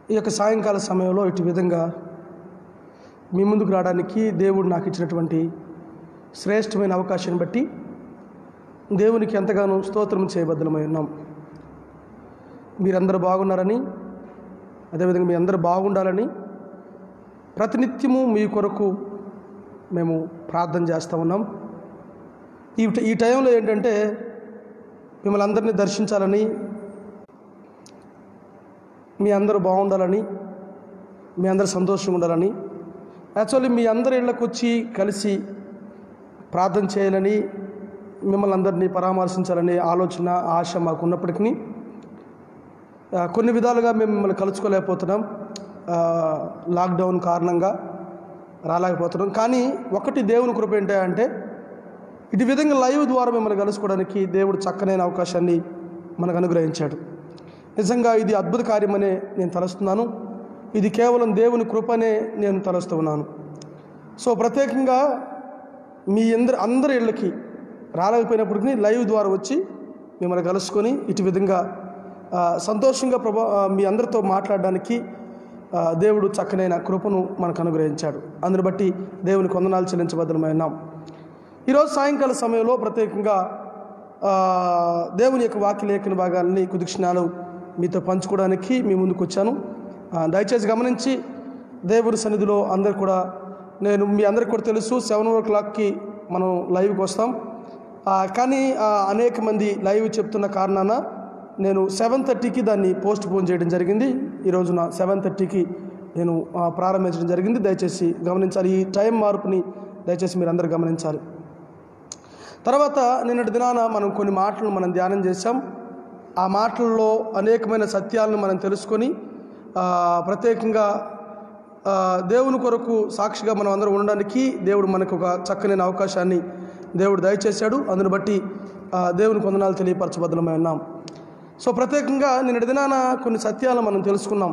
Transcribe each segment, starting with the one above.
ఈ యొక్క సాయంకాల సమయంలో ఇటు విధంగా మీ ముందుకు రావడానికి దేవుడు నాకు ఇచ్చినటువంటి శ్రేష్టమైన అవకాశాన్ని బట్టి దేవునికి ఎంతగానో స్తోత్రం చేయబద్ధమై ఉన్నాం మీరందరూ బాగున్నారని అదేవిధంగా మీ అందరూ బాగుండాలని ప్రతినిత్యము మీ కొరకు మేము ప్రార్థన చేస్తూ ఉన్నాం ఈ ఈ టైంలో ఏంటంటే మిమ్మల్ని అందరినీ దర్శించాలని మీ అందరూ బాగుండాలని మీ అందరూ సంతోషంగా ఉండాలని యాక్చువల్లీ మీ అందరి ఇళ్ళకు వచ్చి కలిసి ప్రార్థన చేయాలని మిమ్మల్ని అందరినీ పరామర్శించాలనే ఆలోచన ఆశ మాకు ఉన్నప్పటికీ ఆ, కొన్ని విధాలుగా మేము మిమ్మల్ని కలుసుకోలేకపోతున్నాం ఆ, లాక్డౌన్ కారణంగా రాలేకపోతున్నాం కానీ ఒకటి దేవుని కృప ఏంటంటే ఇటు విధంగా లైవ్ ద్వారా మిమ్మల్ని కలుసుకోవడానికి దేవుడు చక్కనైన అవకాశాన్ని మనకు అనుగ్రహించాడు నిజంగా ఇది అద్భుత కార్యమనే నేను తలుస్తున్నాను ఇది కేవలం దేవుని కృపనే నేను తలుస్తూ ఉన్నాను సో ప్రత్యేకంగా మీ అందరి అందరి ఇళ్ళకి రాలేకపోయినప్పటికీ లైవ్ ద్వారా వచ్చి మిమ్మల్ని కలుసుకొని ఇటు విధంగా ఆ, సంతోషంగా ప్రభా ఆ, మీ అందరితో మాట్లాడడానికి ఆ, దేవుడు చక్కనైన కృపను మనకు అనుగ్రహించాడు అందుని బట్టి దేవుని కొందనాలు చెల్లించబద్దలమైనాం ఈరోజు సాయంకాల సమయంలో ప్రత్యేకంగా ఆ, దేవుని యొక్క వాక్య లేఖన భాగాన్ని కొద్ది క్షణాలు మీతో పంచుకోవడానికి మీ ముందుకు వచ్చాను ఆ, దయచేసి గమనించి దేవుని సన్నిధిలో అందరు కూడా నేను మీ అందరికి కూడా తెలుసు సెవెన్ ఓ క్లాక్కి మనం లైవ్కి వస్తాం ఆ, కానీ ఆ, అనేక మంది లైవ్ చెప్తున్న కారణాన నేను సెవెన్ థర్టీకి దాన్ని పోస్ట్ పోన్ చేయడం జరిగింది ఈ రోజున సెవెన్ థర్టీకి నేను ఆ, ప్రారంభించడం జరిగింది దయచేసి గమనించాలి ఈ టైం మార్పుని దయచేసి మీరు అందరూ గమనించాలి తర్వాత నిన్నటి దినాన మనం కొన్ని మాటలు మనం ధ్యానం చేశాం ఆ మాటల్లో అనేకమైన సత్యాలను మనం తెలుసుకొని ఆ, ప్రత్యేకంగా ఆ, దేవుని కొరకు సాక్షిగా మనం అందరం ఉండడానికి దేవుడు మనకు ఒక చక్కనైన అవకాశాన్ని దేవుడు దయచేశాడు అందుని బట్టి ఆ, దేవుని కొందనాలు తెలియపరచబద్దలమై ఉన్నాం సో ప్రత్యేకంగా నిన్నటి దినాన కొన్ని సత్యాలను మనం తెలుసుకున్నాం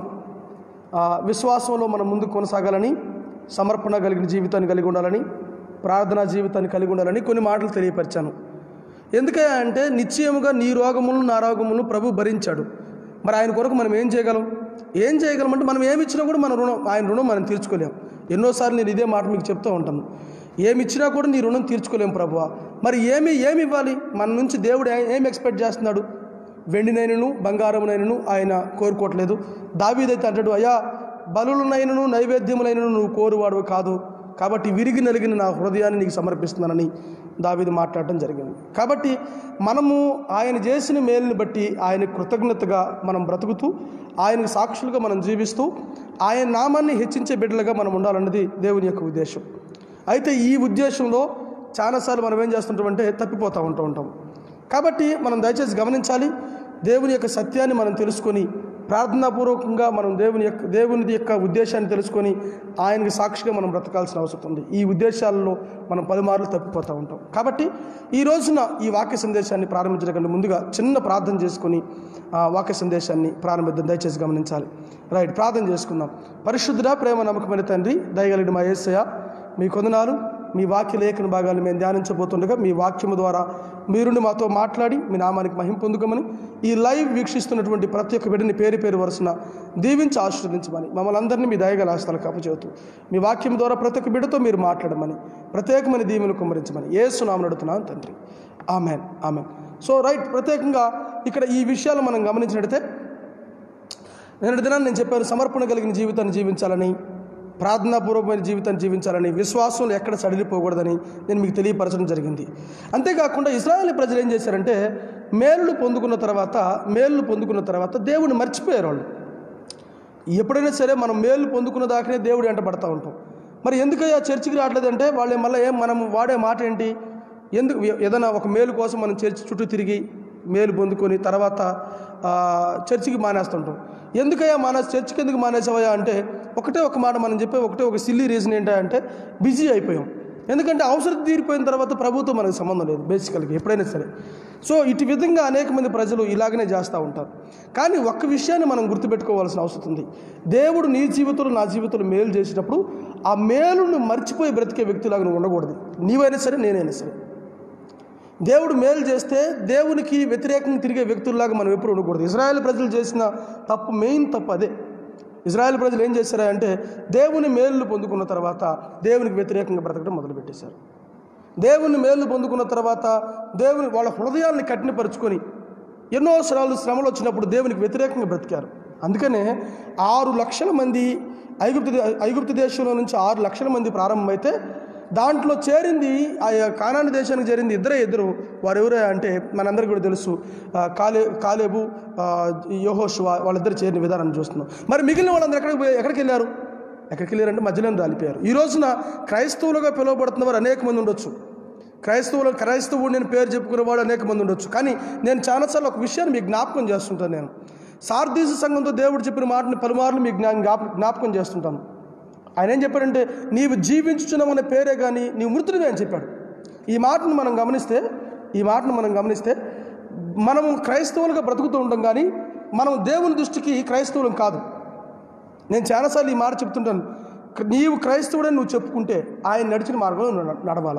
ఆ, విశ్వాసంలో మనం ముందుకు కొనసాగాలని సమర్పణ కలిగిన జీవితాన్ని కలిగి ఉండాలని ప్రార్థనా జీవితాన్ని కలిగి ఉండాలని కొన్ని మాటలు తెలియపరిచాను ఎందుకయ్యా అంటే నిశ్చయముగా నీ రోగములను నా రోగములను ప్రభు భరించాడు మరి ఆయన కొరకు మనం ఏం చేయగలం ఏం చేయగలం అంటే మనం ఏమి ఇచ్చినా కూడా మన రుణం ఆయన రుణం మనం తీర్చుకోలేం ఎన్నోసార్లు నేను ఇదే మాట మీకు చెప్తూ ఉంటాను ఏమి ఇచ్చినా కూడా నీ రుణం తీర్చుకోలేం ప్రభువా మరి ఏమి ఏమి ఇవ్వాలి మన నుంచి దేవుడు ఏ- ఏం ఎక్స్పెక్ట్ చేస్తున్నాడు వెండినైనను బంగారమునైనను ఆయన కోరుకోవట్లేదు దావీదైతే అంటాడు అయ్యా బలులనైనను నైవేద్యములైనను నువ్వు కోరువాడు కాదు కాబట్టి విరిగి నలిగిన నా హృదయాన్ని నీకు సమర్పిస్తున్నానని దావీదు మాట్లాడటం జరిగింది కాబట్టి మనము ఆయన చేసిన మేలుని బట్టి ఆయన కృతజ్ఞతగా మనం బ్రతుకుతూ ఆయనకు సాక్షులుగా మనం జీవిస్తూ ఆయన నామాన్ని హెచ్చించే బిడ్డలుగా మనం ఉండాలన్నది దేవుని యొక్క ఉద్దేశం అయితే ఈ ఉద్దేశంలో చాలాసార్లు మనం ఏం చేస్తుంటామంటే తప్పిపోతూ ఉంటూ ఉంటాం కాబట్టి మనం దయచేసి గమనించాలి దేవుని యొక్క సత్యాన్ని మనం తెలుసుకొని ప్రార్థనాపూర్వకంగా మనం దేవుని యొక్క దేవుని యొక్క ఉద్దేశాన్ని తెలుసుకొని ఆయనకి సాక్షిగా మనం బ్రతకాల్సిన అవసరం ఉంది ఈ ఉద్దేశాలలో మనం పలుమార్లు తప్పిపోతూ ఉంటాం కాబట్టి ఈ రోజున ఈ వాక్య సందేశాన్ని ప్రారంభించడం కంటే ముందుగా చిన్న ప్రార్థన చేసుకొని ఆ వాక్య సందేశాన్ని ప్రారంభిద్దాం దయచేసి గమనించాలి రైట్ ప్రార్థన చేసుకుందాం పరిశుద్ధుడ ప్రేమ నమ్మకమైన తండ్రి దయగలిగిన మా యేసయ్య మీ కొందనాలు మీ వాక్య లేఖన భాగాలు మేము ధ్యానించబోతుండగా మీ వాక్యము ద్వారా మీరుండి మాతో మాట్లాడి మీ నామానికి మహిం పొందుకోమని ఈ లైవ్ వీక్షిస్తున్నటువంటి ప్రతి ఒక్క బిడ్డని పేరు పేరు వరుసన దీవించి ఆశీర్వదించమని మమ్మల్ని అందరినీ మీ దయగల హస్తాలకు అప్పచెబుతూ మీ వాక్యం ద్వారా ప్రతి ఒక్క బిడ్డతో మీరు మాట్లాడమని ప్రత్యేకమైన దీవెనలు కుమ్మరించమని ఏ సునామం అడుగుతున్నాను తండ్రి ఆమెన్ ఆమెన్ సో రైట్ ప్రత్యేకంగా ఇక్కడ ఈ విషయాలు మనం గమనించినట్టయితే నిన్నటి దినాన్ని నేను చెప్పాను సమర్పణ కలిగిన జీవితాన్ని జీవించాలని ప్రార్థనాపూర్వకమైన జీవితాన్ని జీవించాలని విశ్వాసంలో ఎక్కడ సడిలిపోకూడదని నేను మీకు తెలియపరచడం జరిగింది అంతేకాకుండా ఇస్రాయేల్ ప్రజలు ఏం చేశారంటే మేలులు పొందుకున్న తర్వాత మేలులు పొందుకున్న తర్వాత దేవుని మర్చిపోయారు వాళ్ళు ఎప్పుడైనా సరే మనం మేలు పొందుకున్న దాకానే దేవుడు వెంట పడతా ఉంటాం మరి ఎందుకయ్యా చర్చికి రావట్లేదంటే వాళ్ళు మళ్ళీ ఏం మనం వాడే మాట ఏంటి ఎందుకు ఏదైనా ఒక మేలు కోసం మనం చర్చి చుట్టూ తిరిగి మేలు పొందుకొని తర్వాత ఆ, చర్చికి మానేస్తుంటాం ఎందుకయ్యా మానేసి చర్చికి ఎందుకు మానేసావయ్యా అంటే ఒకటే ఒక మాట మనం చెప్పే ఒకటే ఒక సిల్లీ రీజన్ ఏంటంటే బిజీ అయిపోయాం ఎందుకంటే అవసరం తీరిపోయిన తర్వాత ప్రభుత్వం మనకు సంబంధం లేదు బేసికల్గా ఎప్పుడైనా సరే సో ఇటు విధంగా అనేక మంది ప్రజలు ఇలాగనే చేస్తూ ఉంటారు కానీ ఒక్క విషయాన్ని మనం గుర్తుపెట్టుకోవాల్సిన అవసరం ఉంది దేవుడు నీ జీవితంలో నా జీవితంలో మేలు చేసినప్పుడు ఆ మేలును మర్చిపోయి బ్రతికే వ్యక్తిలాగా నువ్వు ఉండకూడదు నీవైనా సరే నేనైనా సరే దేవుడు మేలు చేస్తే దేవునికి వ్యతిరేకంగా తిరిగే వ్యక్తుల్లాగా మనం ఎప్పుడు ఉండకూడదు ఇజ్రాయెల్ ప్రజలు చేసిన తప్పు మెయిన్ తప్పు అదే ఇజ్రాయెల్ ప్రజలు ఏం చేశారా అంటే దేవుని మేలు పొందుకున్న తర్వాత దేవునికి వ్యతిరేకంగా బ్రతకడం మొదలుపెట్టేశారు దేవుని మేలు పొందుకున్న తర్వాత దేవుని వాళ్ళ హృదయాన్ని కఠినపరుచుకొని ఎన్నో శ్రమలు శ్రమలు వచ్చినప్పుడు దేవునికి వ్యతిరేకంగా బ్రతికారు అందుకనే ఆరు లక్షల మంది ఐగుప్తు దే- ఐగుప్తు దేశంలో నుంచి ఆరు లక్షల మంది ప్రారంభమైతే దాంట్లో చేరింది ఆ కానాని దేశానికి చేరింది ఇద్దరే ఇద్దరు వారు ఎవరే అంటే మనందరికీ కూడా తెలుసు ఆ, కాలే కాలేబు ఆ, యోహోషువా వాళ్ళిద్దరు చేరిన విధానాన్ని చూస్తున్నాం మరి మిగిలిన వాళ్ళందరూ ఎక్కడికి పోయి- ఎక్కడికి వెళ్ళారు ఎక్కడికి వెళ్ళారంటే మధ్యలో రాలిపోయారు ఈ రోజున క్రైస్తవులుగా పిలువబడుతున్న వారు అనేక మంది ఉండొచ్చు క్రైస్తవులు క్రైస్తవుడు నేను పేరు చెప్పుకునేవాడు అనేక మంది ఉండొచ్చు కానీ నేను చాలాసార్లు ఒక విషయాన్ని మీకు జ్ఞాపకం చేస్తుంటాను నేను సార్దీస సంఘంతో దేవుడు చెప్పిన మాటని పలుమార్లు మీకు జ్ఞా జ్ఞాప జ్ఞాపకం చేస్తుంటాను ఆయన ఏం చెప్పాడంటే నీవు జీవించుచున్నామనే పేరే కానీ నీవు మృతుడివే అని చెప్పాడు ఈ మాటను మనం గమనిస్తే ఈ మాటను మనం గమనిస్తే మనము క్రైస్తవులుగా బ్రతుకుతూ ఉంటాం కానీ మనం దేవుని దృష్టికి క్రైస్తవులం కాదు నేను చాలాసార్లు ఈ మాట చెప్తుంటాను నీవు క్రైస్తవుడని నువ్వు చెప్పుకుంటే ఆయన నడిచిన మార్గంలో నువ్వు నడ- నడవాలా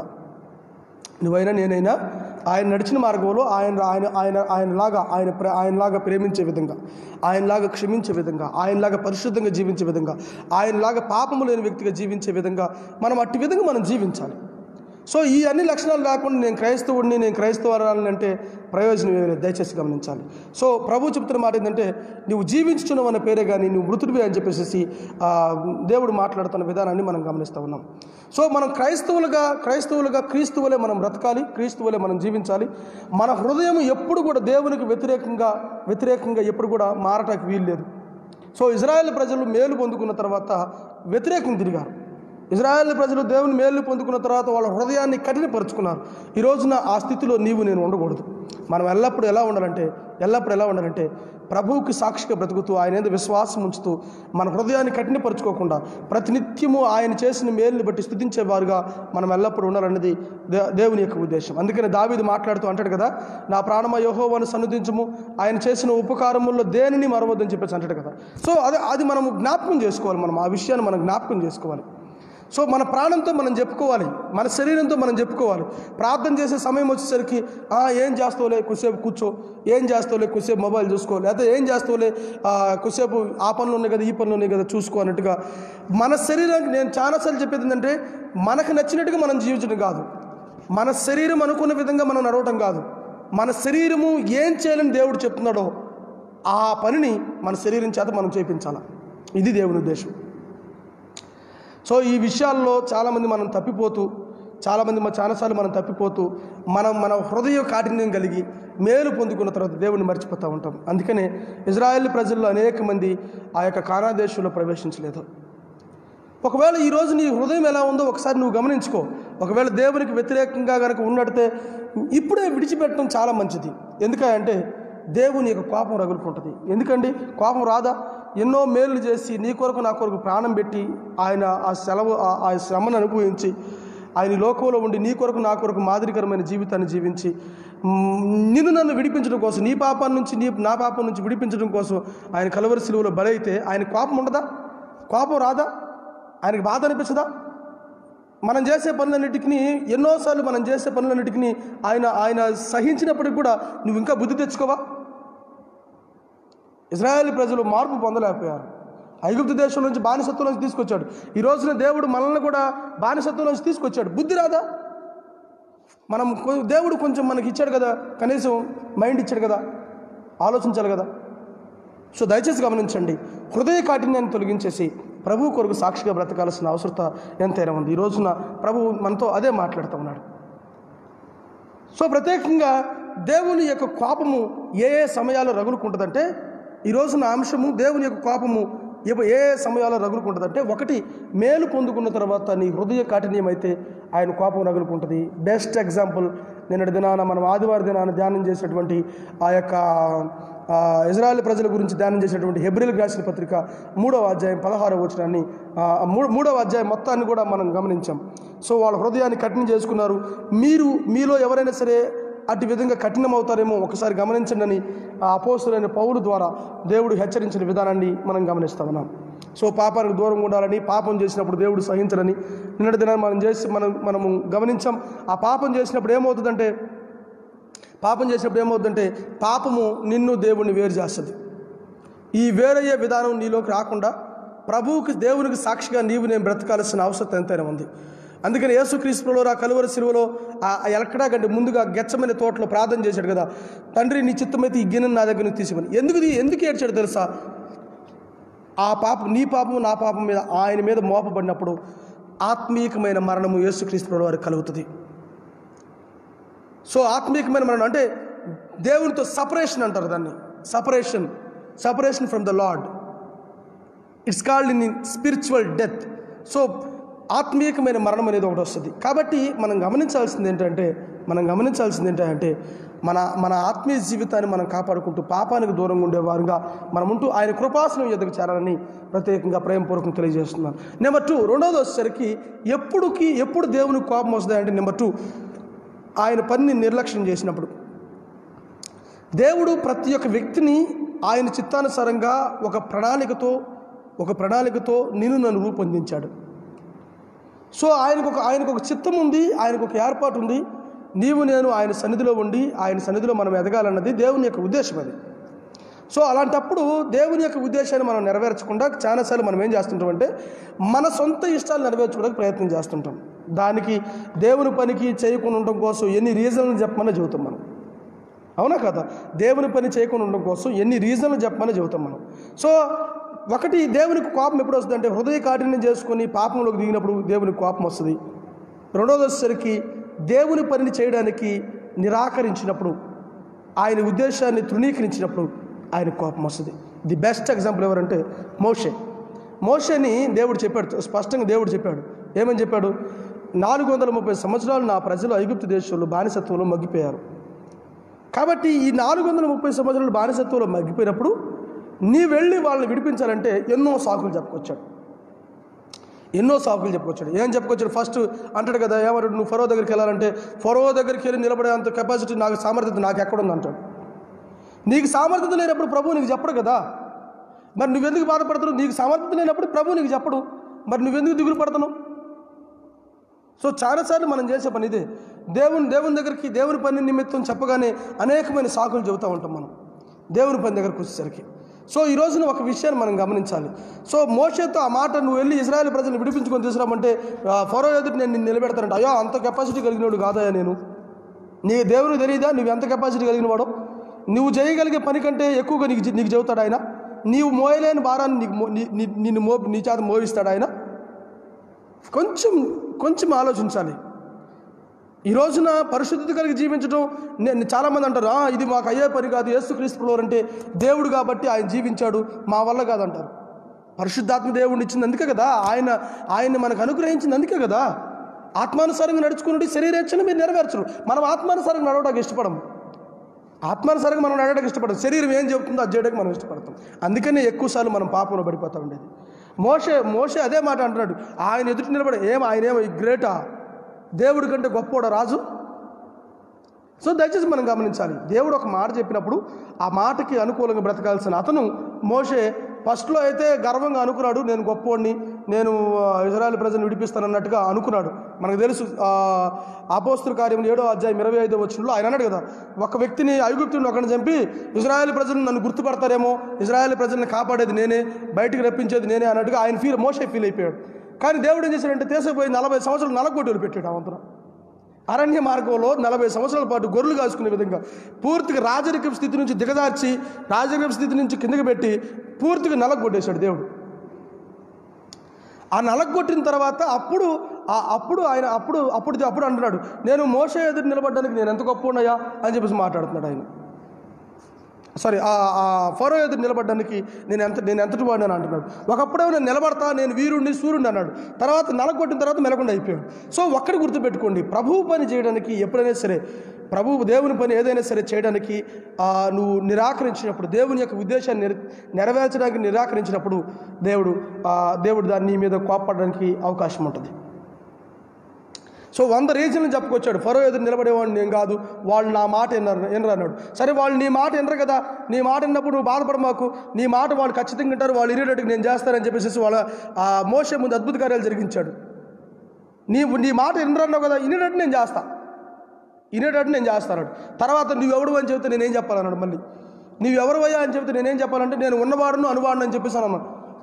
నువ్వైనా నేనైనా ఆయన నడిచిన మార్గంలో ఆయన ఆయన ఆయన ఆయనలాగా ఆయన ప్ర ఆయనలాగా ప్రేమించే విధంగా ఆయనలాగా క్షమించే విధంగా ఆయనలాగా పరిశుద్ధంగా జీవించే విధంగా ఆయనలాగా పాపము లేని వ్యక్తిగా జీవించే విధంగా మనం అట్టి విధంగా మనం జీవించాలి సో ఈ అన్ని లక్షణాలు లేకుండా నేను క్రైస్తవుడిని నేను క్రైస్తవరాలని అంటే ప్రయోజనం ఏమీ లేదు దయచేసి గమనించాలి సో ప్రభు చెప్తున్న మాట ఏంటంటే నువ్వు జీవించుచున్నావు అన్న పేరే కానీ నువ్వు మృతుడివి అని చెప్పేసి ఆ, దేవుడు మాట్లాడుతున్న విధానాన్ని మనం గమనిస్తూ ఉన్నాం సో మనం క్రైస్తవులుగా క్రైస్తవులుగా క్రీస్తువులే మనం బ్రతకాలి క్రీస్తువులే మనం జీవించాలి మన హృదయం ఎప్పుడు కూడా దేవునికి వ్యతిరేకంగా వ్యతిరేకంగా ఎప్పుడు కూడా మారటానికి వీలు లేదు సో ఇజ్రాయెల్ ప్రజలు మేలు పొందుకున్న తర్వాత వ్యతిరేకం తిరిగారు ఇజ్రాయెల్ ప్రజలు దేవుని మేలు పొందుకున్న తర్వాత వాళ్ళ హృదయాన్ని కఠినపరుచుకున్నారు ఈ రోజున ఆ స్థితిలో నీవు నేను ఉండకూడదు మనం ఎల్లప్పుడూ ఎలా ఉండాలంటే ఎల్లప్పుడూ ఎలా ఉండాలంటే ప్రభువుకి సాక్షిగా బ్రతుకుతూ ఆయన మీద విశ్వాసం ఉంచుతూ మన హృదయాన్ని కఠినపరుచుకోకుండా ప్రతినిత్యము ఆయన చేసిన మేలుని బట్టి స్థుతించేవారుగా మనం ఎల్లప్పుడూ ఉండాలన్నది దే- దేవుని యొక్క ఉద్దేశం అందుకని దావీదు మాట్లాడుతూ అంటాడు కదా నా ప్రాణమ యోహోవాను సన్నిధించము ఆయన చేసిన ఉపకారముల్లో దేనిని మరవద్దని చెప్పేసి అంటాడు కదా సో అది అది మనం జ్ఞాపకం చేసుకోవాలి మనం ఆ విషయాన్ని మనం జ్ఞాపకం చేసుకోవాలి సో మన ప్రాణంతో మనం చెప్పుకోవాలి మన శరీరంతో మనం చెప్పుకోవాలి ప్రార్థన చేసే సమయం వచ్చేసరికి "ఆ, ఏం చేస్తావులే కొద్దిసేపు కూర్చో ఏం చేస్తావులే కొద్దిసేపు మొబైల్ చూసుకో లేకపోతే ఏం చేస్తావులే ఆ, కొద్దిసేపు ఆ పనులు ఉన్నాయి కదా ఈ పనులు ఉన్నాయి కదా చూసుకో అన్నట్టుగా మన శరీరానికి నేను చాలాసార్లు చెప్పేది ఏంటంటే మనకు నచ్చినట్టుగా మనం జీవించడం కాదు మన శరీరం అనుకున్న విధంగా మనం నడవటం కాదు మన శరీరము ఏం చేయాలని దేవుడు చెప్తున్నాడో ఆ పనిని మన శరీరం చేత మనం చేయించాలి ఇది దేవుని ఉద్దేశం సో ఈ విషయాల్లో చాలామంది మనం తప్పిపోతూ చాలామంది మా చాలాసార్లు మనం తప్పిపోతూ మనం మన హృదయ కాఠిన్యం కలిగి మేలు పొందుకున్న తర్వాత దేవుడిని మర్చిపోతూ ఉంటాం అందుకనే ఇజ్రాయెల్ ప్రజల్లో అనేక మంది ఆ యొక్క కానా దేశంలో ప్రవేశించలేదు ఒకవేళ ఈ రోజు నీ హృదయం ఎలా ఉందో ఒకసారి నువ్వు గమనించుకో ఒకవేళ దేవునికి వ్యతిరేకంగా కనుక ఉన్నట్టే ఇప్పుడే విడిచిపెట్టడం చాలా మంచిది ఎందుకంటే దేవుని యొక్క కోపం రగులుకుంటుంది ఎందుకండి కోపం రాదా ఎన్నో మేలు చేసి నీ కొరకు నా కొరకు ప్రాణం పెట్టి ఆయన ఆ సెలవు ఆ- ఆ శ్రమను అనుభవించి ఆయన ఈ లోకంలో ఉండి నీ కొరకు నా కొరకు మాదిరికరమైన జీవితాన్ని జీవించి మ్, నిన్ను నన్ను విడిపించడం కోసం నీ పాపం నుంచి నీ నా పాపం నుంచి విడిపించడం కోసం ఆయన కలవరి సిలువలో బలైతే ఆయన కోపం ఉండదా కోపం రాదా ఆయనకి బాధ అనిపించదా మనం చేసే పనులన్నిటికీ ఎన్నోసార్లు మనం చేసే పనులన్నిటికీ ఆయన ఆయన సహించినప్పటికి కూడా నువ్వు ఇంకా బుద్ధి తెచ్చుకోవా ఇజ్రాయేల్ ప్రజలు మార్పు పొందలేకపోయారు ఐగుప్తు దేశం నుంచి బానిసత్వం నుంచి తీసుకొచ్చాడు ఈ రోజున దేవుడు మనల్ని కూడా బానిసత్వం నుంచి తీసుకొచ్చాడు బుద్ధి రాదా మనం కొ- దేవుడు కొంచెం మనకి ఇచ్చాడు కదా కనీసం మైండ్ ఇచ్చాడు కదా ఆలోచించాలి కదా సో దయచేసి గమనించండి హృదయ కాఠిన్యాన్ని తొలగించేసి ప్రభు కొరకు సాక్షిగా బ్రతకాల్సిన అవసరత ఎంతైనా ఉంది ఈ రోజున ప్రభు మనతో అదే మాట్లాడుతూ ఉన్నాడు సో ప్రత్యేకంగా దేవుని యొక్క కోపము ఏ ఏ సమయాల్లో రగులుకుంటుందంటే ఈ రోజున అంశము దేవుని యొక్క కోపము ఎవ- ఏ ఏ సమయాల్లో రగులుకుంటుందంటే ఒకటి మేలు పొందుకున్న తర్వాత నీ హృదయ కాఠిన్యం అయితే ఆయన కోపం రగులుకుంటుంది బెస్ట్ ఎగ్జాంపుల్ నిన్నటి దినాన మనం ఆదివారం దినాన ధ్యానం చేసినటువంటి ఆ యొక్క ఆ, ఇజ్రాయెల్ ప్రజల గురించి ధ్యానం చేసినటువంటి హెబ్రిల్ రాసిన పత్రిక మూడవ అధ్యాయం పదహారవ వచనాన్ని ఆ, మూ- మూడవ అధ్యాయం మొత్తాన్ని కూడా మనం గమనించాం సో వాళ్ళ హృదయాన్ని కఠినం చేసుకున్నారు మీరు మీలో ఎవరైనా సరే అటు విధంగా కఠినం అవుతారేమో ఒకసారి గమనించండి అని ఆ అపోస్తులైన పౌరు ద్వారా దేవుడు హెచ్చరించిన విధానాన్ని మనం గమనిస్తా ఉన్నాం సో పాపానికి దూరం ఉండాలని పాపం చేసినప్పుడు దేవుడు సహించరని నిన్నటి దినాన్ని మనం చేసి మనం మనము గమనించాం ఆ పాపం చేసినప్పుడు ఏమవుతుందంటే పాపం చేసినప్పుడు ఏమవుతుందంటే పాపము నిన్ను దేవుణ్ణి వేరు చేస్తుంది ఈ వేరయ్యే విధానం నీలోకి రాకుండా ప్రభువుకి దేవునికి సాక్షిగా నీవు నేను బ్రతకాల్సిన అవసరం ఎంతైనా ఉంది అందుకని యేసుక్రీస్తులో ఆ కలువరి శిలువలో ఆ ఆ ఎలకడా కంటే ముందుగా గెచ్చమని తోటలో ప్రార్థన చేశాడు కదా తండ్రి నీ చిత్తమైతే ఈ గిన్నెను నా దగ్గర నుంచి తీసిమని ఎందుకు ఇది- ఎందుకు ఏడ్చాడు తెలుసా ఆ పాపం నీ పాపము నా పాపం మీద ఆయన మీద మోపబడినప్పుడు ఆత్మీయకమైన మరణము యేసుక్రీస్తు వారికి కలుగుతుంది సో ఆత్మీయకమైన మరణం అంటే దేవునితో సపరేషన్ అంటారు దాన్ని separation separation from the Lord it's called in spiritual death so ఆత్మీయకమైన మరణం అనేది ఒకటి వస్తుంది కాబట్టి మనం గమనించాల్సింది ఏంటంటే మనం గమనించాల్సింది ఏంటంటే మన మన ఆత్మీయ జీవితాన్ని మనం కాపాడుకుంటూ పాపానికి దూరంగా ఉండేవారుగా మనం ఉంటూ ఆయన కృపాసనం ఎదుగు చేరాలని ప్రత్యేకంగా ప్రేమపూర్వకం తెలియజేస్తున్నాను నెంబర్ టూ రెండోది వచ్చేసరికి ఎప్పుడుకి ఎప్పుడు దేవునికి కోపం వస్తుంది అంటే నెంబర్ టూ ఆయన పనిని నిర్లక్ష్యం చేసినప్పుడు దేవుడు ప్రతి ఒక్క వ్యక్తిని ఆయన చిత్తానుసారంగా ఒక ప్రణాళికతో ఒక ప్రణాళికతో నిన్ను నన్ను రూపొందించాడు సో ఆయనకు ఒక ఆయనకు ఒక చిత్తం ఉంది ఆయనకు ఒక ఏర్పాటు ఉంది నీవు నేను ఆయన సన్నిధిలో ఉండి ఆయన సన్నిధిలో మనం ఎదగాలన్నది దేవుని యొక్క ఉద్దేశం అది సో అలాంటప్పుడు దేవుని యొక్క ఉద్దేశాన్ని మనం నెరవేర్చకుండా చాలాసార్లు మనం ఏం చేస్తుంటాం అంటే మన సొంత ఇష్టాలు నెరవేర్చుకోవడానికి ప్రయత్నం చేస్తుంటాం దానికి దేవుని పనికి చేయకుండా ఉండడం కోసం ఎన్ని రీజన్లు చెప్పమని చెబుతాం మనం అవునా కదా దేవుని పని చేయకుండా ఉండడం కోసం ఎన్ని రీజన్లు చెప్పమని చెబుతాం మనం సో ఒకటి దేవునికి కోపం ఎప్పుడు వస్తుంది అంటే హృదయ కాఠిన్యం చేసుకొని పాపంలోకి దిగినప్పుడు దేవునికి కోపం వస్తుంది రెండోది వచ్చేసరికి దేవుని పనిని చేయడానికి నిరాకరించినప్పుడు ఆయన ఉద్దేశాన్ని తృణీకరించినప్పుడు ఆయన కోపం వస్తుంది ది బెస్ట్ ఎగ్జాంపుల్ ఎవరంటే మోషే మోషేని దేవుడు చెప్పాడు స్పష్టంగా దేవుడు చెప్పాడు ఏమని చెప్పాడు నాలుగు వందల ముప్పై సంవత్సరాలు నా ప్రజలు ఐగుప్తు దేశంలో బానిసత్వంలో మగ్గిపోయారు కాబట్టి ఈ నాలుగు వందల ముప్పై సంవత్సరాలు బానిసత్వంలో మగ్గిపోయినప్పుడు నీ వెళ్ళి వాళ్ళని విడిపించాలంటే ఎన్నో సాకులు చెప్పుకొచ్చాడు ఎన్నో సాకులు చెప్పుకొచ్చాడు ఏం చెప్పుకొచ్చాడు ఫస్ట్ అంటాడు కదా ఏమంటాడు నువ్వు ఫరో దగ్గరికి వెళ్ళాలంటే ఫరో దగ్గరికి వెళ్ళి నిలబడే అంత కెపాసిటీ నాకు సామర్థ్యత నాకు ఎక్కడుంది అంటాడు నీకు సామర్థ్యత లేనప్పుడు ప్రభు నీకు చెప్పడు కదా మరి నువ్వెందుకు బాధపడుతున్నావు నీకు సామర్థ్యత లేనప్పుడు ప్రభు నీకు చెప్పడు మరి నువ్వెందుకు దిగులు పడుతున్నావు సో చాలాసార్లు మనం చేసే పని ఇదే దేవుని దేవుని దగ్గరికి దేవుని పని నిమిత్తం చెప్పగానే అనేకమైన సాకులు చెబుతూ ఉంటాం మనం దేవుని పని దగ్గరకు వచ్చేసరికి సో ఈ రోజున ఒక విషయాన్ని మనం గమనించాలి సో మోషేతో ఆ మాట నువ్వు వెళ్ళి ఇజ్రాయెల్ ప్రజలు విడిపించుకొని తీసుకురామంటే ఆ, ఫరో ఎదుటి నేను నిన్ను నిలబెడతానంట అయ్యో అంత కెపాసిటీ కలిగినోడు కాదయా నేను నీ దేవునికి తెలియదా నువ్వు ఎంత కెపాసిటీ కలిగిన వాడు నువ్వు చేయగలిగే పని కంటే ఎక్కువగా నీకు నీకు చెబుతాడు ఆయన నీవు మోయలేని భారాన్ని నీకు మో- నీ- నీ- నిన్ను మో నీ చేత మోయిస్తాడు ఆయన కొంచెం కొంచెం ఆలోచించాలి ఈ రోజున పరిశుద్ధత కలిగి జీవించడం నేను చాలామంది అంటారు "ఆ, ఇది మాకు అయ్యే పని కాదు యేసుక్రీస్తు ప్రభువు అంటే దేవుడు కాబట్టి ఆయన జీవించాడు మా వల్ల కాదంటారు పరిశుద్ధాత్మ దేవుడిని ఇచ్చింది అందుకే కదా ఆయన ఆయన్ని మనకు అనుగ్రహించింది అందుకే కదా ఆత్మానుసారంగా నడుచుకున్నట్టు శరీరేచ్ఛను మీరు నెరవేర్చరు మనం ఆత్మానుసారంగా నడవడానికి ఇష్టపడము ఆత్మానుసారంగా మనం నడవడానికి ఇష్టపడతాం శరీరం ఏం చెబుతుందో అది చేయడానికి మనం ఇష్టపడతాం అందుకనే ఎక్కువసార్లు మనం పాపంలో పడిపోతూ ఉండేది మోషే మోషే అదే మాట అంటున్నాడు ఆయన ఎదుటి నిలబడి ఏం ఆయన ఏమో గ్రేటా దేవుడి కంటే గొప్పోడా రాజు సో దయచేసి మనం గమనించాలి దేవుడు ఒక మాట చెప్పినప్పుడు ఆ మాటకి అనుకూలంగా బ్రతకాల్సిన అతను మోషే ఫస్ట్లో అయితే గర్వంగా అనుకున్నాడు నేను గొప్పోడిని నేను ఆ, ఇజ్రాయెల్ ప్రజలను విడిపిస్తానన్నట్టుగా అనుకున్నాడు మనకు తెలుసు అపోస్తుల కార్యం ఏడో అధ్యాయం ఇరవై ఐదో వచ్చినలో ఆయన అన్నాడు కదా ఒక వ్యక్తిని ఐగుప్తుని ఒకరిని చంపి ఇజ్రాయెల్ ప్రజలు నన్ను గుర్తుపడతారేమో ఇజ్రాయెల్ ప్రజల్ని కాపాడేది నేనే బయటికి రప్పించేది నేనే అన్నట్టుగా ఆయన ఫీల్ మోషే ఫీల్ అయిపోయాడు కానీ దేవుడు ఏం చేశాడంటే తీసుకుపోయి నలభై సంవత్సరాలు నలగొడ్డలు పెట్టాడు ఆ వంతున అరణ్య మార్గంలో నలభై సంవత్సరాల పాటు గొర్రెలు కాసుకునే విధంగా పూర్తిగా రాజరికం స్థితి నుంచి దిగజార్చి రాజరికం స్థితి నుంచి కిందకి పెట్టి పూర్తిగా నలగొట్టేశాడు దేవుడు ఆ నలగొట్టిన తర్వాత అప్పుడు ఆ అప్పుడు ఆయన అప్పుడు అప్పుడు అప్పుడు అంటున్నాడు నేను మోస ఎదురు నిలబడడానికి నేను ఎంత గొప్ప ఉన్నాయా అని చెప్పేసి మాట్లాడుతున్నాడు ఆయన సారీ ఆ ఆ ఫరో ఎదురు నిలబడడానికి నేను ఎంత నేను ఎంతటి వాడిని అంటున్నాడు ఒకప్పుడేమో నేను నిలబడతా నేను వీరుణ్ణి సూర్యుడిని అన్నాడు తర్వాత నలగొట్టిన తర్వాత మెలకుండా అయిపోయాడు సో ఒక్కడి గుర్తుపెట్టుకోండి ప్రభువు పని చేయడానికి ఎప్పుడైనా సరే ప్రభువు దేవుని పని ఏదైనా సరే చేయడానికి ఆ, నువ్వు నిరాకరించినప్పుడు దేవుని యొక్క ఉద్దేశాన్ని నెర నెరవేర్చడానికి నిరాకరించినప్పుడు దేవుడు ఆ, దేవుడు దాన్ని నీ మీద కోప్పడడానికి అవకాశం ఉంటుంది సో వంద రీజన్లు చెప్పుకొచ్చాడు ఫరో ఎదురు నిలబడేవాడిని నేను కాదు వాళ్ళు నా మాట విన్నారు వినరు అన్నాడు సరే వాళ్ళు నీ మాట వినరు కదా నీ మాట విన్నప్పుడు నువ్వు బాధపడ మాకు నీ మాట వాళ్ళు ఖచ్చితంగా వింటారు వాళ్ళు ఇరేటట్టుకు నేను చేస్తానని చెప్పేసి వాళ్ళ ఆ మోసే ముందు అద్భుత కార్యాలు జరిగించాడు నీవు నీ మాట వినరన్నావు కదా వినేటట్టు నేను చేస్తా వినేటట్టు నేను చేస్తాను తర్వాత నువ్వెవడు అని చెబితే నేనేం చెప్పాలన్నాడు మళ్ళీ నువ్వెవరు అయ్యా అని చెబితే నేనేం చెప్పాలంటే నేను ఉన్నవాడును అనువాడును అని చెప్పేసి అన్నాను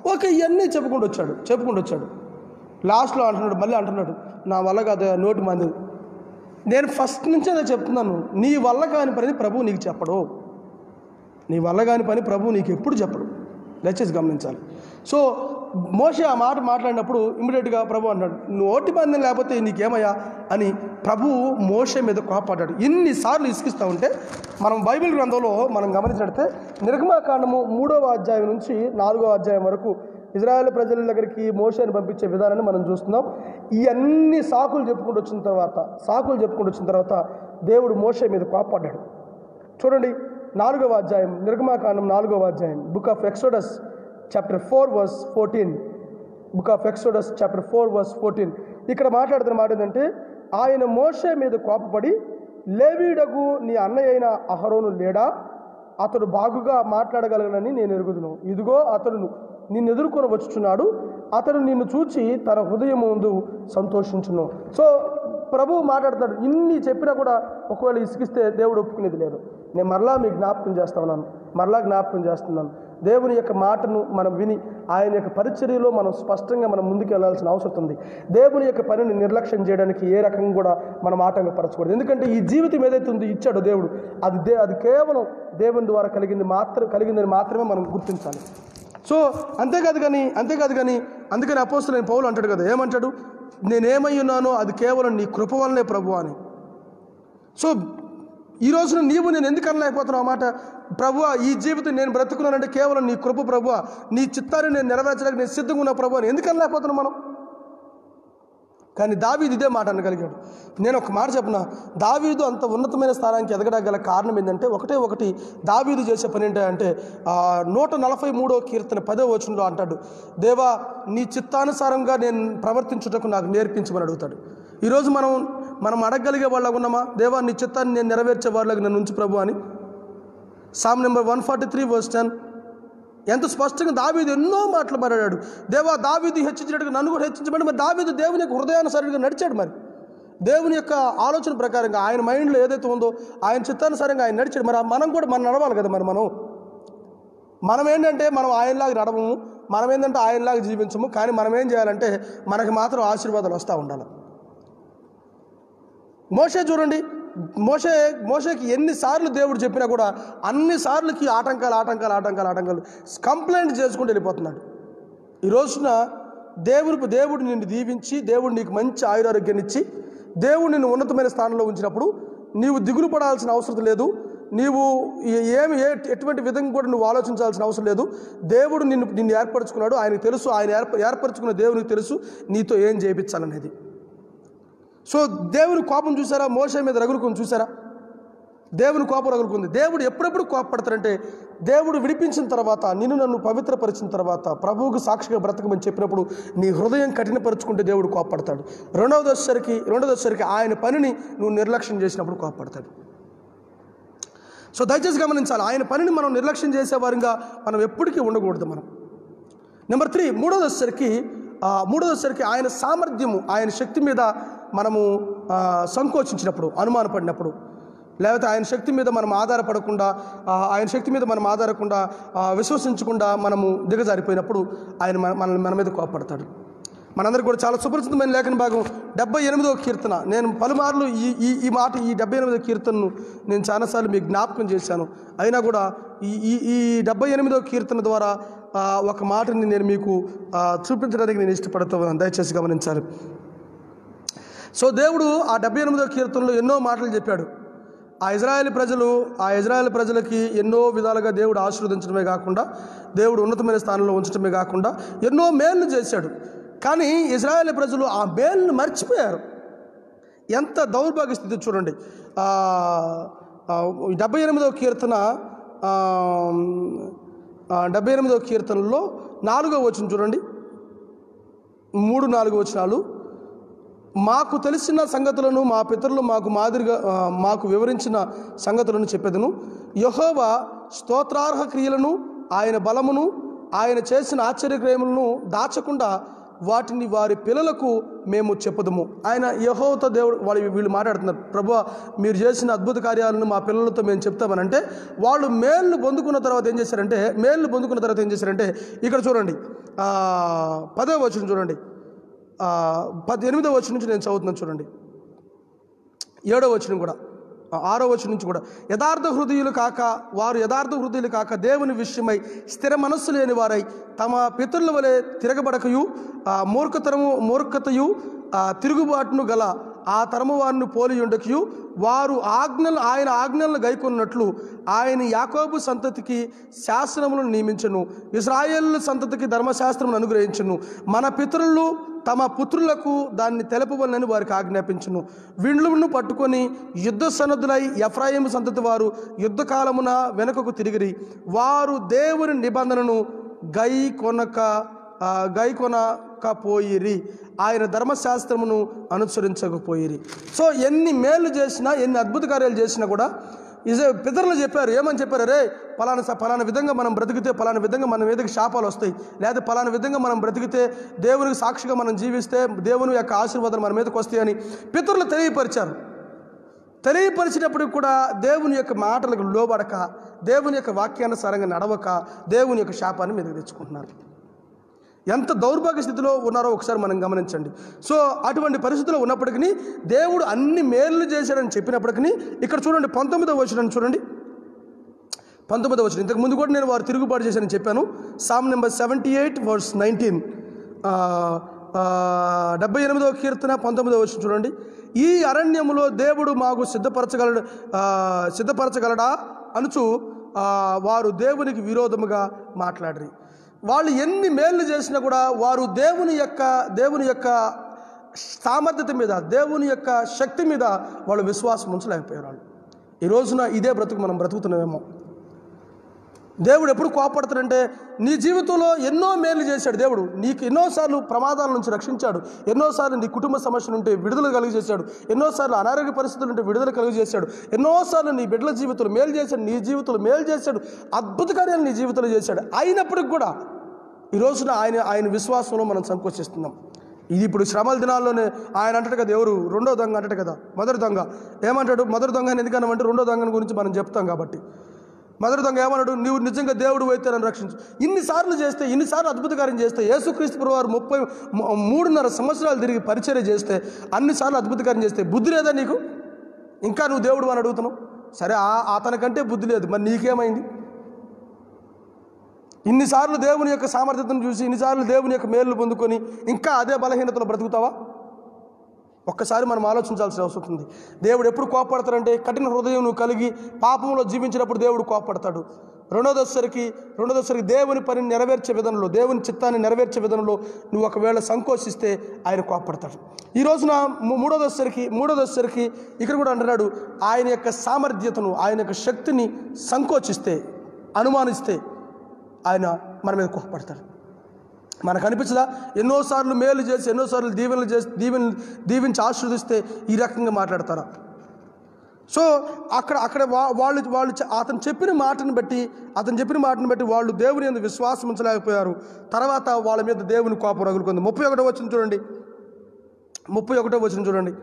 ఓకే ఇవన్నీ చెప్పుకుంటూ వచ్చాడు చెప్పుకుంటూ వచ్చాడు లాస్ట్లో అంటున్నాడు మళ్ళీ అంటున్నాడు నా వల్ల కాదు నోటి మంది నేను ఫస్ట్ నుంచి అదే చెప్తున్నాను నీ వల్ల కాని పని ప్రభువు నీకు చెప్పడు నీ వల్ల కాని పని ప్రభువు నీకు ఎప్పుడు చెప్పడు దయచేసి గమనించాలి సో మోషే ఆ మాట మాట్లాడినప్పుడు ఇమీడియట్గా ప్రభు అన్నాడు నోటి బంధం లేకపోతే నీకేమయ్యా అని ప్రభువు మోషే మీద కోపడ్డాడు ఎన్నిసార్లు ఇసుకిస్తూ ఉంటే మనం బైబిల్ గ్రంథంలో మనం గమనించినట్టే నిర్గమాకాండము మూడవ అధ్యాయం నుంచి నాలుగవ అధ్యాయం వరకు ఇజ్రాయెల్ ప్రజల దగ్గరికి మోషేని పంపించే విధానాన్ని మనం చూస్తున్నాం ఈ అన్ని సాకులు చెప్పుకుంటూ వచ్చిన తర్వాత సాకులు చెప్పుకుంటూ వచ్చిన తర్వాత దేవుడు మోషే మీద కోపడ్డాడు చూడండి నాలుగవ అధ్యాయం నిర్గమాకాండం నాలుగవ అధ్యాయం book of Exodus chapter four verse fourteen book of Exodus chapter four verse fourteen ఇక్కడ మాట్లాడుతున్న మాట ఏంటంటే ఆయన మోషే మీద కోపపడి లేవీడకు నీ అన్నయ్య అయిన అహరోను లేడా అతడు బాగుగా మాట్లాడగలగనని నేను ఎరుగుదును ఇదిగో అతడు నిన్ను ఎదుర్కొని వచ్చుచున్నాడు అతడు నిన్ను చూచి తన హృదయం ముందు సంతోషించును సో ప్రభువు మాట్లాడుతాడు ఇన్ని చెప్పినా కూడా ఒకవేళ ఇసుకిస్తే దేవుడు ఒప్పుకునేది లేదు నేను మరలా మీకు జ్ఞాపకం చేస్తా ఉన్నాను మరలా జ్ఞాపకం చేస్తున్నాను దేవుని యొక్క మాటను మనం విని ఆయన యొక్క పరిచర్యలో మనం స్పష్టంగా మనం ముందుకు వెళ్ళాల్సిన అవసరం ఉంది దేవుని యొక్క పనిని నిర్లక్ష్యం చేయడానికి ఏ రకంగా కూడా మనం ఆటంకపరచకూడదు ఎందుకంటే ఈ జీవితం ఏదైతే ఉందో ఇచ్చాడో దేవుడు అది దే అది కేవలం దేవుని ద్వారా కలిగింది మాత్రం కలిగిందని మాత్రమే మనం గుర్తించాలి సో అంతేకాదు కానీ అంతేకాదు కానీ అందుకని అపోస్తులైన పౌలు అంటాడు కదా ఏమంటాడు నేనేమై ఉన్నానో అది కేవలం నీ కృప వల్లనే ప్రభు అని సో ఈ రోజున నీవు నేను ఎందుకు అనలేకపోతున్నావు ఆ మాట ప్రభు ఈ జీవితం నేను బ్రతుకున్నానంటే కేవలం నీ కృప ప్రభు నీ చిత్తాన్ని నేను నెరవేర్చడానికి నేను సిద్ధంగా ఉన్న ప్రభు అని ఎందుకు అనలేకపోతున్నాం మనం కానీ దావీదు ఇదే మాట అనగలిగాడు నేను ఒక మాట చెప్పిన దావీదు అంత ఉన్నతమైన స్థానానికి ఎదగడానికి గల కారణం ఏంటంటే ఒకటే ఒకటి దావీదు చేసే పని ఏంటంటే ఆ, నూట నలభై మూడో కీర్తన పదో వచనంలో అంటాడు దేవా నీ చిత్తానుసారంగా నేను ప్రవర్తించుటకు నాకు నేర్పించమని అడుగుతాడు ఈరోజు మనం మనం అడగగలిగే వాళ్ళగా ఉన్నామా దేవా నీ చిత్తాన్ని నేను నెరవేర్చే వాళ్ళకి నన్ను ఉంచు ప్రభు అని psalm number one forty three verse ten ఎంత స్పష్టంగా దావీదు ఎన్నో మాటలు మాట్లాడాడు దేవా దావీదు హెచ్చించినట్టుగా నన్ను కూడా హెచ్చించబడి మరి దావీదు దేవుని యొక్క హృదయానుసారంగా నడిచాడు మరి దేవుని యొక్క ఆలోచన ప్రకారంగా ఆయన మైండ్లో ఏదైతే ఉందో ఆయన చిత్తానుసారంగా ఆయన నడిచాడు మరి మనం కూడా మనం నడవాలి కదా మరి మనం మనం ఏంటంటే మనం ఆయనలాగా నడవము మనం ఏంటంటే ఆయనలాగా జీవించము కానీ మనం ఏం చేయాలంటే మనకి మాత్రం ఆశీర్వాదాలు వస్తూ ఉండాలి మోషే చూడండి మోషే మోషేకి ఎన్నిసార్లు దేవుడు చెప్పినా కూడా అన్నిసార్లకి ఆటంకాలు ఆటంకాలు ఆటంకాలు ఆటంకాలు కంప్లైంట్ చేసుకుంటూ వెళ్ళిపోతున్నాడు ఈ రోజున దేవుడు దేవుడు నిన్ను దీవించి దేవుడు నీకు మంచి ఆయురారోగ్యాన్ని ఇచ్చి దేవుడు నిన్ను ఉన్నతమైన స్థానంలో ఉంచినప్పుడు నీవు దిగులు పడాల్సిన అవసరం లేదు నీవు ఏ- ఏమి ఏ ఎటువంటి విధంగా కూడా నువ్వు ఆలోచించాల్సిన అవసరం లేదు దేవుడు నిన్ను నిన్ను ఏర్పరచుకున్నాడు ఆయనకు తెలుసు ఆయన ఏర్ప ఏర్పరచుకున్న దేవునికి తెలుసు నీతో ఏం చేయించాలనేది సో దేవుని కోపం చూసారా మోసే మీద రగులుకొని చూసారా దేవుని కోపం రగులుకుంది దేవుడు ఎప్పుడెప్పుడు కోపపడతారంటే దేవుడు విడిపించిన తర్వాత నిన్ను నన్ను పవిత్రపరిచిన తర్వాత ప్రభువుకు సాక్షిగా బ్రతకమని చెప్పినప్పుడు నీ హృదయం కఠినపరుచుకుంటే దేవుడు కోపపడతాడు రెండవ దశసరికి రెండవ దశసరికి ఆయన పనిని నువ్వు నిర్లక్ష్యం చేసినప్పుడు కోపపడతాడు సో దయచేసి గమనించాలి ఆయన పనిని మనం నిర్లక్ష్యం చేసేవారిగా మనం ఎప్పటికీ ఉండకూడదు మనం నెంబర్ త్రీ మూడో దశసరికి ఆ, మూడో దశసరికి ఆయన సామర్థ్యము ఆయన శక్తి మీద మనము ఆ, సంకోచించినప్పుడు అనుమానపడినప్పుడు లేకపోతే ఆయన శక్తి మీద మనం ఆధారపడకుండా ఆ, ఆయన శక్తి మీద మనం ఆధారకుండా ఆ, విశ్వసించకుండా మనము దిగజారిపోయినప్పుడు ఆయన మన మనల్ని మన మీద కోపడతాడు మనందరికీ కూడా చాలా సుపరిచితమైన లేఖన భాగం డెబ్బై ఎనిమిదో కీర్తన నేను పలుమార్లు ఈ ఈ ఈ మాట ఈ డెబ్బై ఎనిమిదో కీర్తనను నేను చాలాసార్లు మీకు జ్ఞాపకం చేశాను అయినా కూడా ఈ ఈ ఈ డెబ్బై ఎనిమిదో కీర్తన ద్వారా ఆ, ఒక మాటని నేను మీకు ఆ, చూపించడానికి నేను ఇష్టపడుతున్నాను దయచేసి గమనించాలి సో దేవుడు ఆ డెబ్బై ఎనిమిదో కీర్తనలో ఎన్నో మాటలు చెప్పాడు ఆ ఇజ్రాయేల్ ప్రజలు ఆ ఇజ్రాయేల్ ప్రజలకి ఎన్నో విధాలుగా దేవుడు ఆశీర్వదించడమే కాకుండా దేవుడు ఉన్నతమైన స్థానంలో ఉంచడమే కాకుండా ఎన్నో మేళ్ళు చేశాడు కానీ ఇజ్రాయేల్ ప్రజలు ఆ మేలును మర్చిపోయారు ఎంత దౌర్భాగ్య స్థితి చూడండి ఆ, ఆ, డెబ్బై ఎనిమిదవ కీర్తన ఆ, ఆ, డెబ్బై ఎనిమిదవ కీర్తనలో నాలుగో వచనం చూడండి మూడు నాలుగు వచనాలు మాకు తెలిసిన సంగతులను మా పితరులు మాకు మాదిరిగా ఆ, మాకు వివరించిన సంగతులను చెప్పేదను యహోవా స్తోత్రార్హ క్రియలను ఆయన బలమును ఆయన చేసిన ఆశ్చర్యక్రియములను దాచకుండా వాటిని వారి పిల్లలకు మేము చెప్పుదము ఆయన యహోతో దేవుడు వాళ్ళు వీళ్ళు మాట్లాడుతున్నారు ప్రభు మీరు చేసిన అద్భుత కార్యాలను మా పిల్లలతో మేము చెప్తామని అంటే వాళ్ళు మేళ్ళు పొందుకున్న తర్వాత ఏం చేశారంటే మేళ్ళు పొందుకున్న తర్వాత ఏం చేశారంటే ఇక్కడ చూడండి ఆ, పదో వచ్చిన చూడండి ఆ, పది ఎనిమిదో వచ్చిన నుంచి నేను చదువుతున్నాను చూడండి ఏడో వచనం కూడా ఆ, ఆరో వచనం నుంచి కూడా యథార్థ హృదయులు కాక వారు యథార్థ హృదయులు కాక దేవుని విషయమై స్థిర మనస్సు లేని వారై తమ పితరుల వలె తిరగబడకయు ఆ, మూర్ఖతరము మూర్ఖతయు ఆ, తిరుగుబాటును గల ఆ తరము వారిని పోలి ఉండకయు వారు ఆజ్ఞలు ఆయన ఆజ్ఞలను గైకొన్నట్లు ఆయన యాకోబు సంతతికి శాసనములను నియమించను ఇస్రాయేల్ సంతతికి ధర్మశాస్త్రమును అనుగ్రహించును మన పితరులు తమ పుత్రులకు దాన్ని తెలపవలనని వారికి ఆజ్ఞాపించును విండ్లును పట్టుకొని యుద్ధ సన్నద్ధులై ఎఫ్రాయిం సంతతి వారు యుద్ధకాలమున వెనుకకు తిరిగిరి వారు దేవుని నిబంధనను గై కొనక ఆ, గై కొనకపోయిరి ఆయన ధర్మశాస్త్రమును అనుసరించకపోయిరి సో ఎన్ని మేలు చేసినా ఎన్ని అద్భుత కార్యాలు చేసినా కూడా ఇజ పితరులు చెప్పారు ఏమని చెప్పారు రే పలానా స- పలానా విధంగా మనం బ్రతికితే పలానా విధంగా మన మీదకి శాపాలు వస్తాయి లేదా పలానా విధంగా మనం బ్రతికితే దేవునికి సాక్షిగా మనం జీవిస్తే దేవుని యొక్క ఆశీర్వాదం మన మీదకి వస్తాయని పితరులు తెలియపరిచారు తెలియపరిచినప్పుడు కూడా దేవుని యొక్క మాటలకు లోబడక దేవుని యొక్క వాక్యానుసారంగా నడవక దేవుని యొక్క శాపాన్ని మీదకి తెచ్చుకుంటున్నారు ఎంత దౌర్భాగ్య స్థితిలో ఉన్నారో ఒకసారి మనం గమనించండి సో అటువంటి పరిస్థితిలో ఉన్నప్పటికీ దేవుడు అన్ని మేలు చేశాడని చెప్పినప్పటికీ ఇక్కడ చూడండి పంతొమ్మిదవ వచనం చూడండి పంతొమ్మిదవ వచనం ఇంతకు ముందు కూడా నేను వారు తిరుగుబాటు చేశానని చెప్పాను psalm number seventy eight verse nineteen డెబ్బై ఎనిమిదవ కీర్తన పంతొమ్మిదవ వచనం చూడండి ఈ అరణ్యములో దేవుడు మాకు సిద్ధపరచగలడు ఆ, సిద్ధపరచగలడా అనుచు ఆ, వారు దేవునికి విరోధముగా మాట్లాడరు వాళ్ళు ఎన్ని మేళ్ళు చేసినా కూడా వారు దేవుని యొక్క దేవుని యొక్క సామర్థ్యత మీద దేవుని యొక్క శక్తి మీద వాళ్ళు విశ్వాసం ఉంచలేకపోయారు వాళ్ళు ఈ రోజున ఇదే బ్రతుకు మనం బ్రతుకుతున్నామేమో దేవుడు ఎప్పుడు కోపడతాడంటే నీ జీవితంలో ఎన్నో మేలు చేశాడు దేవుడు నీకు ఎన్నోసార్లు ప్రమాదాల నుంచి రక్షించాడు ఎన్నోసార్లు నీ కుటుంబ సమస్య నుండి విడుదల కలిగజేశాడు ఎన్నోసార్లు అనారోగ్య పరిస్థితుల నుండి విడుదల కలిగజేశాడు ఎన్నోసార్లు నీ బిడ్డల జీవితంలో మేలు చేశాడు నీ జీవితంలో మేలు చేశాడు అద్భుత కార్యాలు నీ జీవితంలో చేశాడు అయినప్పటికి కూడా ఈ రోజున ఆయన ఆయన విశ్వాసంలో మనం సంకోచిస్తున్నాం ఇది ఇప్పుడు శ్రమల దినాల్లోనే ఆయన అంటాడు కదా ఎవరు రెండో దొంగ అంటాడు కదా మొదటి దొంగ ఏమంటాడు మొదటి దొంగ అని ఎందుకన్నామంటే రెండో దొంగని గురించి మనం చెప్తాం కాబట్టి మొదటి దొంగ ఏమన్నాడు నువ్వు నిజంగా దేవుడు అయితే నన్ను రక్షించు ఇన్నిసార్లు చేస్తే ఇన్నిసార్లు అద్భుత కార్యం చేస్తే యేసుక్రీస్తు ప్రభు వారు ముప్పై ము- మూడున్నర సంవత్సరాలు తిరిగి పరిచర్య చేస్తే అన్నిసార్లు అద్భుత కార్యం చేస్తే బుద్ధి లేదా నీకు ఇంకా నువ్వు దేవుడు అని అడుగుతున్నావు సరే ఆ- అతనికంటే బుద్ధి లేదు మరి నీకేమైంది ఇన్నిసార్లు దేవుని యొక్క సామర్థ్యతను చూసి ఇన్నిసార్లు దేవుని యొక్క మేలు పొందుకొని ఇంకా అదే బలహీనతలో బ్రతుకుతావా ఒక్కసారి మనం ఆలోచించాల్సిన అవసరం ఉంది దేవుడు ఎప్పుడు కోపడతాడంటే కఠిన హృదయం నువ్వు కలిగి పాపంలో జీవించినప్పుడు దేవుడు కోపడతాడు రెండో దశరికి రెండో దశరికి దేవుని పనిని నెరవేర్చే విధానంలో దేవుని చిత్తాన్ని నెరవేర్చే విధానంలో నువ్వు ఒకవేళ సంకోచిస్తే ఆయన కోపడతాడు ఈ రోజున మూ- మూడో దశరికి మూడో దశరికి ఇక్కడ కూడా అంటున్నాడు ఆయన యొక్క సామర్థ్యతను ఆయన యొక్క శక్తిని సంకోచిస్తే అనుమానిస్తే ఆయన మన మీద కోపడతాడు మనకు అనిపించదా ఎన్నోసార్లు మేలు చేసి ఎన్నోసార్లు దీవెనలు చేసి దీవెన దీవించి ఆశీర్వదిస్తే ఈ రకంగా మాట్లాడతారా సో అక్కడ అక్కడ వా- వాళ్ళు వాళ్ళు చె- అతను చెప్పిన మాటను బట్టి అతను చెప్పిన మాటను బట్టి వాళ్ళు దేవుని మీద విశ్వాసం ఉంచలేకపోయారు తర్వాత వాళ్ళ మీద దేవుని కోపం రగులుకుంది ముప్పై ఒకటో వచ్చిన చూడండి ముప్పై ఒకటో వచ్చిన చూడండి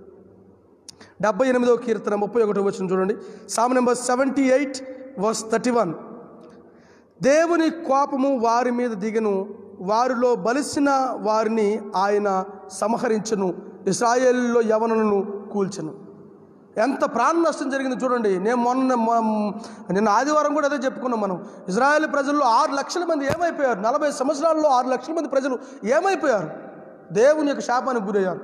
డెబ్బై ఎనిమిదవ కీర్తన ముప్పై ఒకటో వచ్చిన చూడండి psalm number seventy eight verse thirty one దేవుని కోపము వారి మీద దిగను వారిలో బలిసిన వారిని ఆయన సంహరించను ఇస్రాయేల్లో యవనులను కూల్చను ఎంత ప్రాణ నష్టం జరిగింది చూడండి నేను మొన్న మొ- నిన్న ఆదివారం కూడా అదే చెప్పుకున్నాం మనం ఇజ్రాయెల్ ప్రజల్లో ఆరు లక్షల మంది ఏమైపోయారు నలభై సంవత్సరాల్లో ఆరు లక్షల మంది ప్రజలు ఏమైపోయారు దేవుని యొక్క శాపానికి గురయ్యారు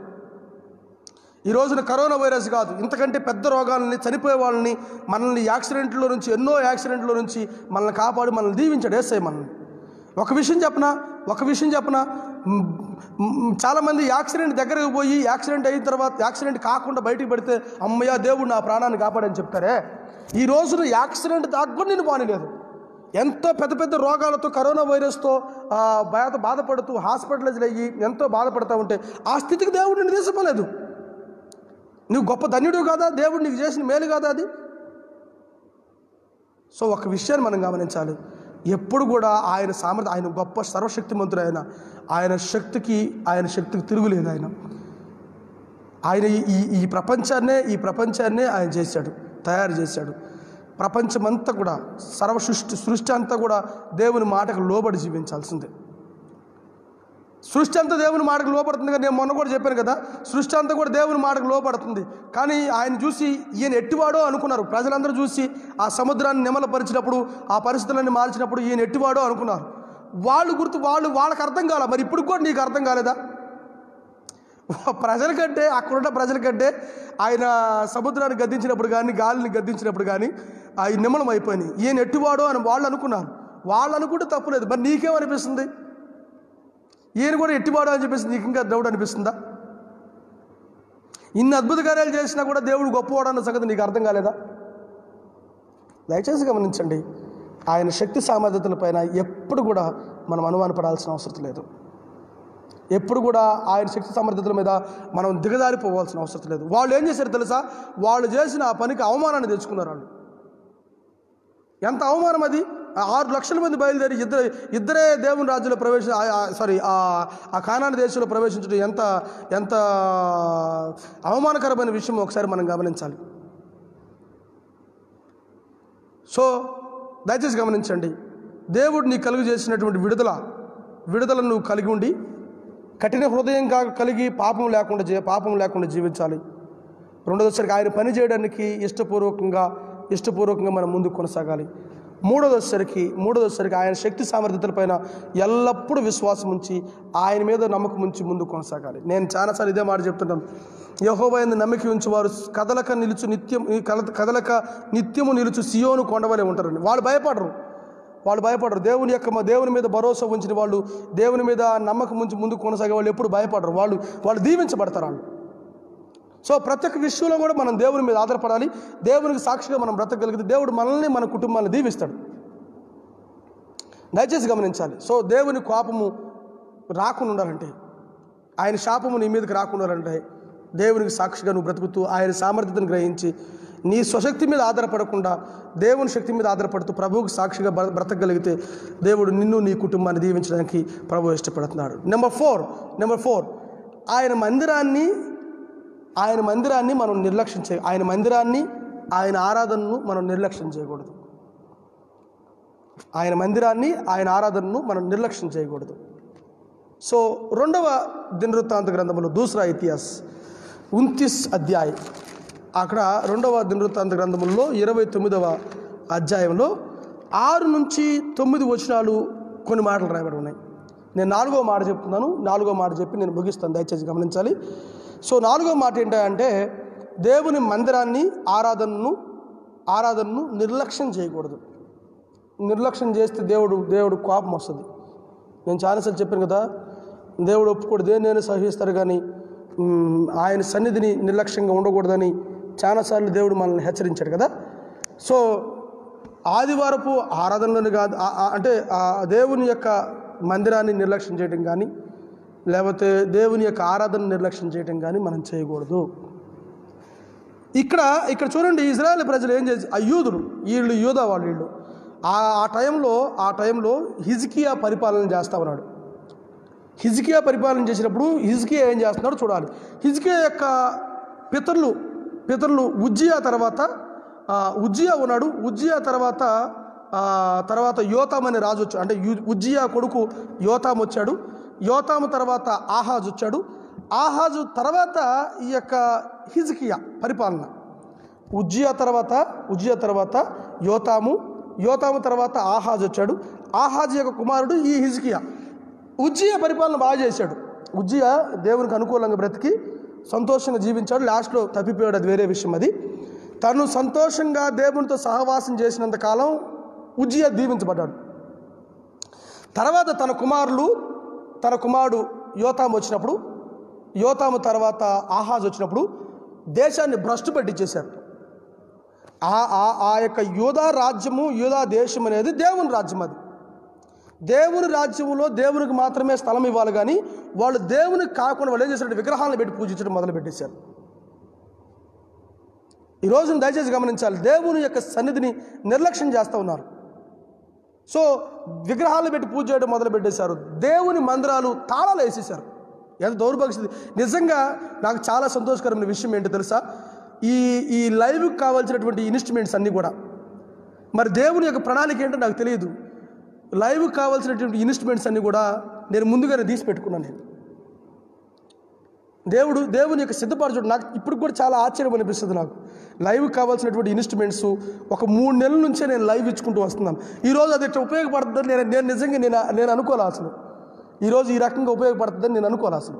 ఈ రోజున కరోనా వైరస్ కాదు ఇంతకంటే పెద్ద రోగాలని చనిపోయే వాళ్ళని మనల్ని యాక్సిడెంట్లో నుంచి ఎన్నో యాక్సిడెంట్లో నుంచి మనల్ని కాపాడి మనల్ని దీవించాడు ఏసై మనల్ని ఒక విషయం చెప్పనా ఒక విషయం చెప్పనా మ్, మ్, చాలామంది యాక్సిడెంట్ దగ్గరకు పోయి యాక్సిడెంట్ అయిన తర్వాత యాక్సిడెంట్ కాకుండా బయటికి పడితే అమ్మయ్య దేవుడు నా ప్రాణాన్ని కాపాడని చెప్తారే ఈ రోజున యాక్సిడెంట్ దాకా కూడా నేను బానిలేదు ఎంతో పెద్ద పెద్ద రోగాలతో కరోనా వైరస్తో ఆ, బాధ బాధపడుతూ హాస్పిటలైజ్ అయ్యి ఎంతో బాధపడతా ఉంటే ఆ స్థితికి దేవుడు నిన్ను తీసుకోలేదు నువ్వు గొప్ప ధన్యుడు కాదా దేవుడు నీకు చేసిన మేలు కాదా అది సో ఒక విషయాన్ని మనం గమనించాలి ఎప్పుడు కూడా ఆయన సామర్థ్యం ఆయన గొప్ప సర్వశక్తిమంతుడు ఆయన ఆయన శక్తికి ఆయన శక్తికి తిరుగులేదు ఆయన ఆయన ఈ- ఈ ఈ ప్రపంచాన్నే ఈ ప్రపంచాన్నే ఆయన చేశాడు తయారు చేశాడు ప్రపంచమంతా కూడా సర్వ సృష్టి సృష్టి అంతా కూడా దేవుని మాటకు లోబడి జీవించాల్సిందే సృష్టి అంతా దేవుని మాటకు లోపడుతుంది కదా నేను మొన్న కూడా చెప్పాను కదా సృష్టి అంతా కూడా దేవుని మాటకు లోపడుతుంది కానీ ఆయన చూసి ఈయన ఎట్టివాడో అనుకున్నారు ప్రజలందరూ చూసి ఆ సముద్రాన్ని నిమలపరిచినప్పుడు ఆ పరిస్థితులన్నీ మార్చినప్పుడు ఈయన ఎట్టివాడో అనుకున్నారు వాళ్ళు గుర్తు వాళ్ళు వాళ్ళకి అర్థం కాల మరి ఇప్పుడు కూడా నీకు అర్థం కాలేదా ప్రజల కంటే అక్కడున్న ప్రజల కంటే ఆయన సముద్రాన్ని గద్దించినప్పుడు కానీ గాలిని గద్దించినప్పుడు కానీ ఆ నిమ్మలం అయిపోయినాయి ఈయన ఎట్టివాడో అని వాళ్ళు అనుకున్నారు వాళ్ళు అనుకుంటే తప్పులేదు మరి నీకేమనిపిస్తుంది ఈయన కూడా ఎట్టివాడు అని చెప్పేసి నీకు ఇంకా డౌట్ అనిపిస్తుందా ఇన్ని అద్భుత కార్యాలు చేసినా కూడా దేవుడు గొప్పవాడు అన్న సంగతి నీకు అర్థం కాలేదా దయచేసి గమనించండి ఆయన శక్తి సామర్థ్యతల పైన ఎప్పుడు కూడా మనం అనుమానపడాల్సిన అవసరం లేదు ఎప్పుడు కూడా ఆయన శక్తి సమర్థతల మీద మనం దిగజారిపోవాల్సిన అవసరం లేదు వాళ్ళు ఏం చేశారు తెలుసా వాళ్ళు చేసిన ఆ పనికి అవమానాన్ని తెచ్చుకున్నారు వాళ్ళు ఎంత అవమానం అది ఆ ఆరు లక్షల మంది బయలుదేరి ఇద్దరు ఇద్దరే దేవుని రాజ్యంలో ప్రవేశ సారీ ఆ కానాని దేశంలో ప్రవేశించడం ఎంత ఎంత అవమానకరమైన విషయం ఒకసారి మనం గమనించాలి సో దయచేసి గమనించండి దేవుడు నీకు కలుగు చేసినటువంటి విడుదల విడుదలను నువ్వు కలిగి ఉండి కఠిన హృదయంగా కలిగి పాపం లేకుండా జీ పాపం లేకుండా జీవించాలి రెండోదోసరికి ఆయన పని చేయడానికి ఇష్టపూర్వకంగా ఇష్టపూర్వకంగా మనం ముందుకు కొనసాగాలి మూడోదోసరికి మూడోదోసరికి ఆయన శక్తి సామర్థ్యతలపైన ఎల్లప్పుడూ విశ్వాసం ఉంచి ఆయన మీద నమ్మకం ఉంచి ముందుకు కొనసాగాలి నేను చాలాసార్లు ఇదే మాట చెప్తుంటాను యహోబైంది నమ్మకి ఉంచి వారు కదలక నిలుచు నిత్యం ఈ కల- కదలక నిత్యము నిలుచు సియోను కొండవలే ఉంటారని వాళ్ళు భయపడరు వాళ్ళు భయపడరు దేవుని యొక్క మా దేవుని మీద భరోసా ఉంచిన వాళ్ళు దేవుని మీద నమ్మకం ఉంచి ముందుకు కొనసాగే వాళ్ళు ఎప్పుడు భయపడరు వాళ్ళు వాళ్ళు దీవించబడతారు వాళ్ళు సో ప్రతి ఒక్క విషయంలో కూడా మనం దేవుని మీద ఆధారపడాలి దేవునికి సాక్షిగా మనం బ్రతకగలిగితే దేవుడు మనల్ని మన కుటుంబాన్ని దీవిస్తాడు దయచేసి గమనించాలి సో దేవుని కోపము రాకుండా ఉండాలంటే ఆయన శాపము నీ మీదకి రాకుండా ఉండాలంటే దేవునికి సాక్షిగా నువ్వు బ్రతుకుతూ ఆయన సామర్థ్యతను గ్రహించి నీ స్వశక్తి మీద ఆధారపడకుండా దేవుని శక్తి మీద ఆధారపడుతూ ప్రభువుకు సాక్షిగా బ్ర- బ్రతకగలిగితే దేవుడు నిన్ను నీ కుటుంబాన్ని దీవించడానికి ప్రభు ఇష్టపడుతున్నాడు నెంబర్ ఫోర్ నెంబర్ ఫోర్ ఆయన మందిరాన్ని ఆయన మందిరాన్ని మనం నిర్లక్ష్యం చేయ ఆయన మందిరాన్ని ఆయన ఆరాధనను మనం నిర్లక్ష్యం చేయకూడదు ఆయన మందిరాన్ని ఆయన ఆరాధనను మనం నిర్లక్ష్యం చేయకూడదు సో రెండవ దినవృత్తాంత గ్రంథంలో దూసరా ఇతిహాస్ ఉన్తిస్ అధ్యాయ్ అక్కడ రెండవ దినవృత్తాంత గ్రంథంలో ఇరవై తొమ్మిదవ అధ్యాయంలో ఆరు నుంచి తొమ్మిది వచనాలు కొన్ని మాటలు రాయబడి ఉన్నాయి నేను నాలుగో మాట చెప్తున్నాను నాలుగో మాట చెప్పి నేను ముగిస్తాను దయచేసి గమనించాలి సో నాలుగో మాట ఏంటంటే దేవుని మందిరాన్ని ఆరాధనను ఆరాధనను నిర్లక్ష్యం చేయకూడదు నిర్లక్ష్యం చేస్తే దేవుడు దేవుడు కోపం వస్తుంది నేను చాలాసార్లు చెప్పాను కదా దేవుడు ఒప్పుకోడు దేన్నైనా సహిస్తారు కానీ మ్, ఆయన సన్నిధిని నిర్లక్ష్యంగా ఉండకూడదని చాలాసార్లు దేవుడు మనల్ని హెచ్చరించాడు కదా సో ఆదివారపు ఆరాధనలోని కాదు ఆ- ఆ- అంటే ఆ దేవుని యొక్క మందిరాన్ని నిర్లక్ష్యం చేయడం కానీ లేకపోతే దేవుని యొక్క ఆరాధన నిర్లక్ష్యం చేయడం కానీ మనం చేయకూడదు ఇక్కడ ఇక్కడ చూడండి ఇజ్రాయెల్ ప్రజలు ఏం చేసి ఆ యూదులు వీళ్ళు యూదా వాళ్ళు వీళ్ళు ఆ ఆ టైంలో ఆ టైంలో హిజ్కియా పరిపాలన చేస్తా ఉన్నాడు హిజ్కియా పరిపాలన చేసినప్పుడు హిజ్కియా ఏం చేస్తున్నాడో చూడాలి హిజ్కియా యొక్క పితరులు పితరులు ఉజ్జియా తర్వాత ఆ, ఉజ్జియా ఉన్నాడు ఉజ్జియా తర్వాత ఆ, తర్వాత యోతాం అనే రాజు వచ్చాడు అంటే యు- ఉజ్జియా కొడుకు యోతాం వచ్చాడు యోతాము తర్వాత ఆహాజ్ వచ్చాడు ఆహాజు తర్వాత ఈ యొక్క హిజ్కియా పరిపాలన ఉజ్జియా తర్వాత ఉజ్జియా తర్వాత యోతాము యోతాము తర్వాత ఆహాజ్ వచ్చాడు ఆహాజ్ యొక్క కుమారుడు ఈ హిజ్కియా ఉజ్జియా పరిపాలన బాగా చేశాడు ఉజ్జియా దేవునికి అనుకూలంగా బ్రతికి సంతోషంగా జీవించాడు లాస్ట్లో తప్పిపోయాడు అది వేరే విషయం అది తను సంతోషంగా దేవునితో సహవాసం చేసినంత కాలం ఉజ్జియా దీవించబడ్డాడు తర్వాత తన కుమారులు తన కుమారుడు యోతాము వచ్చినప్పుడు యోతాము తర్వాత ఆహాజ్ వచ్చినప్పుడు దేశాన్ని భ్రష్టు పట్టించేశారు ఆ ఆ ఆ యొక్క యూదా రాజ్యము యూదా దేశం అనేది దేవుని రాజ్యం అది దేవుని రాజ్యంలో దేవునికి మాత్రమే స్థలం ఇవ్వాలి కానీ వాళ్ళు దేవునికి కాకుండా వాళ్ళు ఏం చేశారంటే విగ్రహాలను పెట్టి పూజించడం మొదలు పెట్టేశారు ఈ రోజున దయచేసి గమనించాలి దేవుని యొక్క సన్నిధిని నిర్లక్ష్యం చేస్తూ ఉన్నారు సో విగ్రహాలు పెట్టి పూజ చేయడం మొదలు పెట్టేశారు దేవుని మందిరాలు తాళాలు వేసేశారు ఎంత దౌర్భాగ్య స్థితి నిజంగా నాకు చాలా సంతోషకరమైన విషయం ఏంటో తెలుసా ఈ ఈ లైవ్కి కావాల్సినటువంటి ఇన్స్ట్రుమెంట్స్ అన్నీ కూడా మరి దేవుని యొక్క ప్రణాళిక ఏంటో నాకు తెలియదు లైవ్కి కావాల్సినటువంటి ఇన్స్ట్రుమెంట్స్ అన్నీ కూడా నేను ముందుగానే తీసి పెట్టుకున్నాను నేను దేవుడు దేవుని యొక్క సిద్ధపరచుడు నాకు ఇప్పుడు కూడా చాలా ఆశ్చర్యం అనిపిస్తుంది నాకు లైవ్ కావాల్సినటువంటి ఇన్స్ట్రుమెంట్స్ ఒక మూడు నెలల నుంచే నేను లైవ్ ఇచ్చుకుంటూ వస్తున్నాను ఈరోజు అది ఇట్లా ఉపయోగపడుతుందని నేను నేను నిజంగా నేను నేను అనుకోలే అసలు ఈరోజు ఈ రకంగా ఉపయోగపడుతుందని నేను అనుకోలే అసలు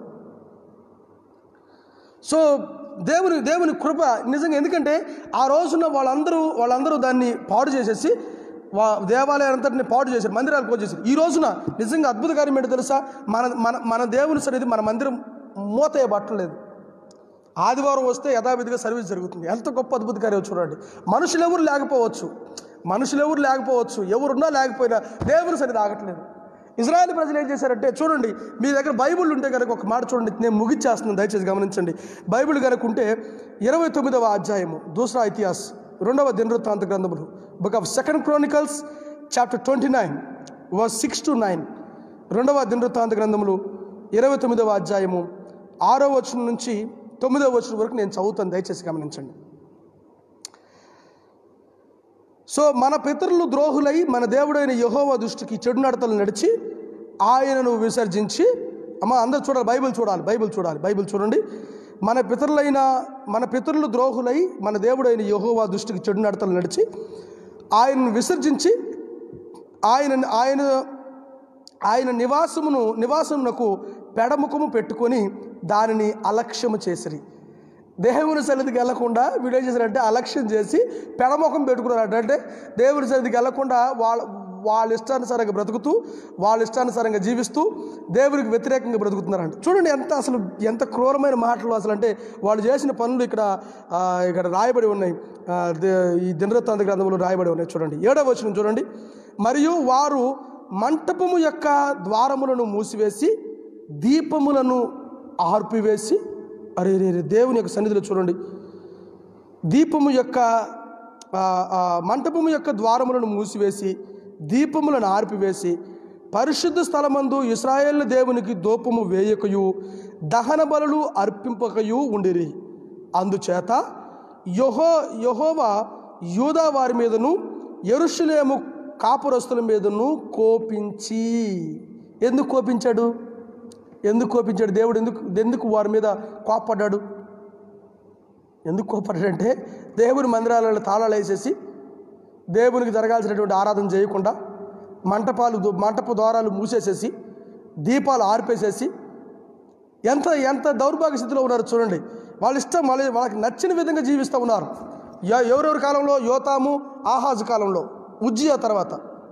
సో దేవుని దేవుని కృప నిజంగా ఎందుకంటే ఆ రోజున వాళ్ళందరూ వాళ్ళందరూ దాన్ని పాడు చేసేసి వా దేవాలయం అంతటిని పాడు చేశారు మందిరాలు క్లోజ్ చేశారు ఈ రోజున నిజంగా అద్భుత కార్యం ఏంటో తెలుసా మన మన మన దేవుని సన్నిధి మన మందిరం మూత పట్టలేదు ఆదివారం వస్తే యథావిధిగా సర్వీస్ జరుగుతుంది ఎంత గొప్ప అద్భుత కార్యం చూడండి మనుషులు ఎవరు లేకపోవచ్చు మనుషులు ఎవరు లేకపోవచ్చు ఎవరున్నా లేకపోయినా దేవుని సన్నిధి ఆగట్లేదు ఇజ్రాయెల్ ప్రజలు ఏం చేశారంటే చూడండి మీ దగ్గర బైబిల్ ఉంటే కనుక ఒక మాట చూడండి నేను ముగిచ్చేస్తున్నాను దయచేసి గమనించండి బైబిల్ కనుక ఉంటే ఇరవై తొమ్మిదవ అధ్యాయము దూసరా ఇతిహాస్ రెండవ దినవృత్తాంత గ్రంథములు book of second Chronicles chapter twenty nine verse six to nine రెండవ దినవృత్తాంత గ్రంథములు ఇరవై తొమ్మిదవ అధ్యాయము ఆరో వచనం నుంచి తొమ్మిదవ వచనం వరకు నేను చదువుతాను దయచేసి గమనించండి సో మన పితరులు ద్రోహులై మన దేవుడైన యహోవ దృష్టికి చెడు నడతలు నడిచి ఆయనను విసర్జించి అమ్మ అందరు చూడాలి బైబిల్ చూడాలి బైబిల్ చూడాలి బైబిల్ చూడండి మన పితరులైన మన పితరులు ద్రోహులై మన దేవుడైన యహోవా దృష్టికి చెడు నడతలు నడిచి ఆయనను విసర్జించి ఆయన ఆయన ఆయన నివాసమును నివాసమునకు పెడముఖము పెట్టుకొని దానిని అలక్ష్యము చేసిరి దేవుని సన్నిధికి వెళ్లకుండా వీడు ఏం చేశారంటే అలక్ష్యం చేసి పెడముఖం పెట్టుకున్నారట అంటే దేవుని సన్నిధికి వెళ్లకుండా వాళ్ళ వాళ్ళ ఇష్టానుసారంగా బ్రతుకుతూ వాళ్ళ ఇష్టానుసారంగా జీవిస్తూ దేవునికి వ్యతిరేకంగా బ్రతుకుతున్నారంట చూడండి ఎంత అసలు ఎంత క్రూరమైన మాటలు అసలు అంటే వాళ్ళు చేసిన పనులు ఇక్కడ ఆ, ఇక్కడ రాయబడి ఉన్నాయి ఆ, దే- ఈ దినవృత్తాంత గ్రంథంలో రాయబడి ఉన్నాయి చూడండి ఏడవ వచనం చూడండి మరియు వారు మంటపము యొక్క ద్వారములను మూసివేసి దీపములను ఆర్పివేసి అరే రే రే దేవుని యొక్క సన్నిధిలో చూడండి దీపము యొక్క ఆ, ఆ, మంటపము యొక్క ద్వారములను మూసివేసి దీపములను ఆర్పివేసి పరిశుద్ధ స్థలమందు ఇస్రాయేల్ దేవునికి దూపము వేయకయు దహన బలులు అర్పింపకయు ఉండిరి అందుచేత యహో యహోవా యూదా వారి మీదను ఎరుషులేము కాపురస్తుల మీదను కోపించి ఎందుకు కోపించాడు ఎందుకు కోపించాడు దేవుడు ఎందుకు ఎందుకు వారి మీద కోపడ్డాడు ఎందుకు కోపడ్డాడంటే దేవుని మందిరాలలో తాళాలు వేసేసి దేవునికి జరగాల్సినటువంటి ఆరాధన చేయకుండా మంటపాలు మంటప ద్వారాలు మూసేసేసి దీపాలు ఆర్పేసేసి ఎంత ఎంత దౌర్భాగ్య స్థితిలో ఉన్నారు చూడండి వాళ్ళ ఇష్టం వాళ్ళ వాళ్ళకి నచ్చిన విధంగా జీవిస్తూ ఉన్నారు ఎ- ఎవరెవరి కాలంలో యోతాము ఆహాజు కాలంలో ఉజ్జియా తర్వాత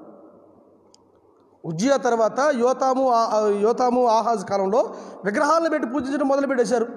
ఉజ్జియా తర్వాత యోతాము ఆ- ఆ- యోతాము ఆహాజ్ కాలంలో విగ్రహాలను పెట్టి పూజించడం మొదలు పెట్టేశారు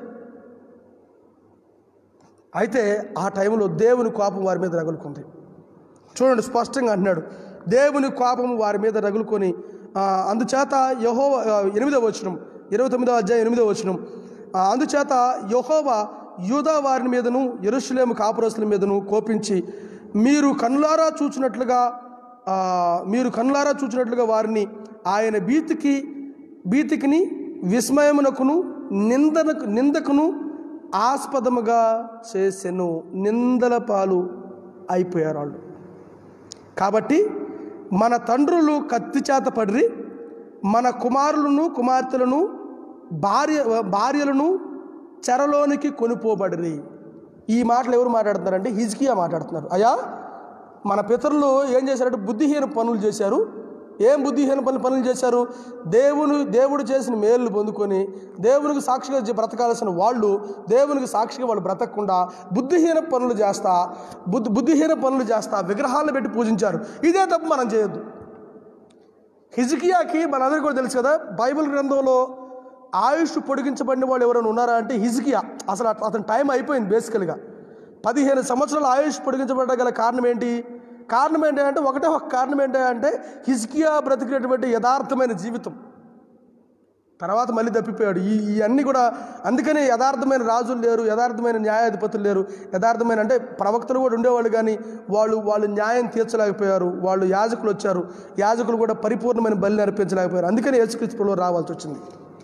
అయితే ఆ టైంలో దేవుని కోపం వారి మీద రగులుకుంది చూడండి స్పష్టంగా అంటున్నాడు దేవుని కోపం వారి మీద రగులుకొని ఆ, అందుచేత యహో ఎనిమిదవ వచనం ఇరవై తొమ్మిదవ అధ్యాయం ఎనిమిదవ వచనం ఆ, అందుచేత యహోవా యూదా వారి మీదను ఎరుషులేము కాపురస్తుల మీదను కోపించి మీరు కన్నులారా చూచినట్లుగా ఆ, మీరు కన్నులారా చూచినట్లుగా వారిని ఆయన భీతికి భీతికిని విస్మయమునకును నిందనకు నిందకును ఆస్పదముగా చేసెను నిందల పాలు అయిపోయారు వాళ్ళు కాబట్టి మన తండ్రులు కత్తి చేత పడిరి మన కుమారులను కుమార్తెలను భార్య భార్యలను చెరలోనికి కొనిపోబడిరి ఈ మాటలు ఎవరు మాట్లాడుతున్నారంటే హిజ్కియా మాట్లాడుతున్నారు అయ్యా మన పితరులు ఏం చేశారంటే బుద్ధిహీన పనులు చేశారు ఏం బుద్ధిహీన పనులు పనులు చేశారు దేవుని దేవుడు చేసిన మేలు పొందుకొని దేవునికి సాక్షిగా జీ- బ్రతకాల్సిన వాళ్ళు దేవునికి సాక్షిగా వాళ్ళు బ్రతకకుండా బుద్ధిహీన పనులు చేస్తా బుద్ధి బుద్ధిహీన పనులు చేస్తా విగ్రహాలను పెట్టి పూజించారు ఇదే తప్పు మనం చేయొద్దు హిజ్కియాకి మనందరికీ కూడా తెలుసు కదా బైబిల్ గ్రంథంలో ఆయుష్ పొడిగించబడిన వాళ్ళు ఎవరైనా ఉన్నారా అంటే హిజ్కియా అసలు అత- అతని టైం అయిపోయింది బేసికల్గా పదిహేను సంవత్సరాల ఆయుష్ పొడిగించబడ్డ గల కారణం ఏంటి కారణం ఏంటి అంటే ఒకటే ఒక కారణం ఏంటి అంటే హిజ్కియా బ్రతికినటువంటి యథార్థమైన జీవితం తర్వాత మళ్ళీ తప్పిపోయాడు ఈ ఇవన్నీ కూడా అందుకని యథార్థమైన రాజులు లేరు యథార్థమైన న్యాయాధిపతులు లేరు యథార్థమైన అంటే ప్రవక్తలు కూడా ఉండేవాళ్ళు కానీ వాళ్ళు వాళ్ళు న్యాయం తీర్చలేకపోయారు వాళ్ళు యాజకులు వచ్చారు యాజకులు కూడా పరిపూర్ణమైన బలి నడిపించలేకపోయారు అందుకని యేసుక్రీస్తులో రావాల్సి వచ్చింది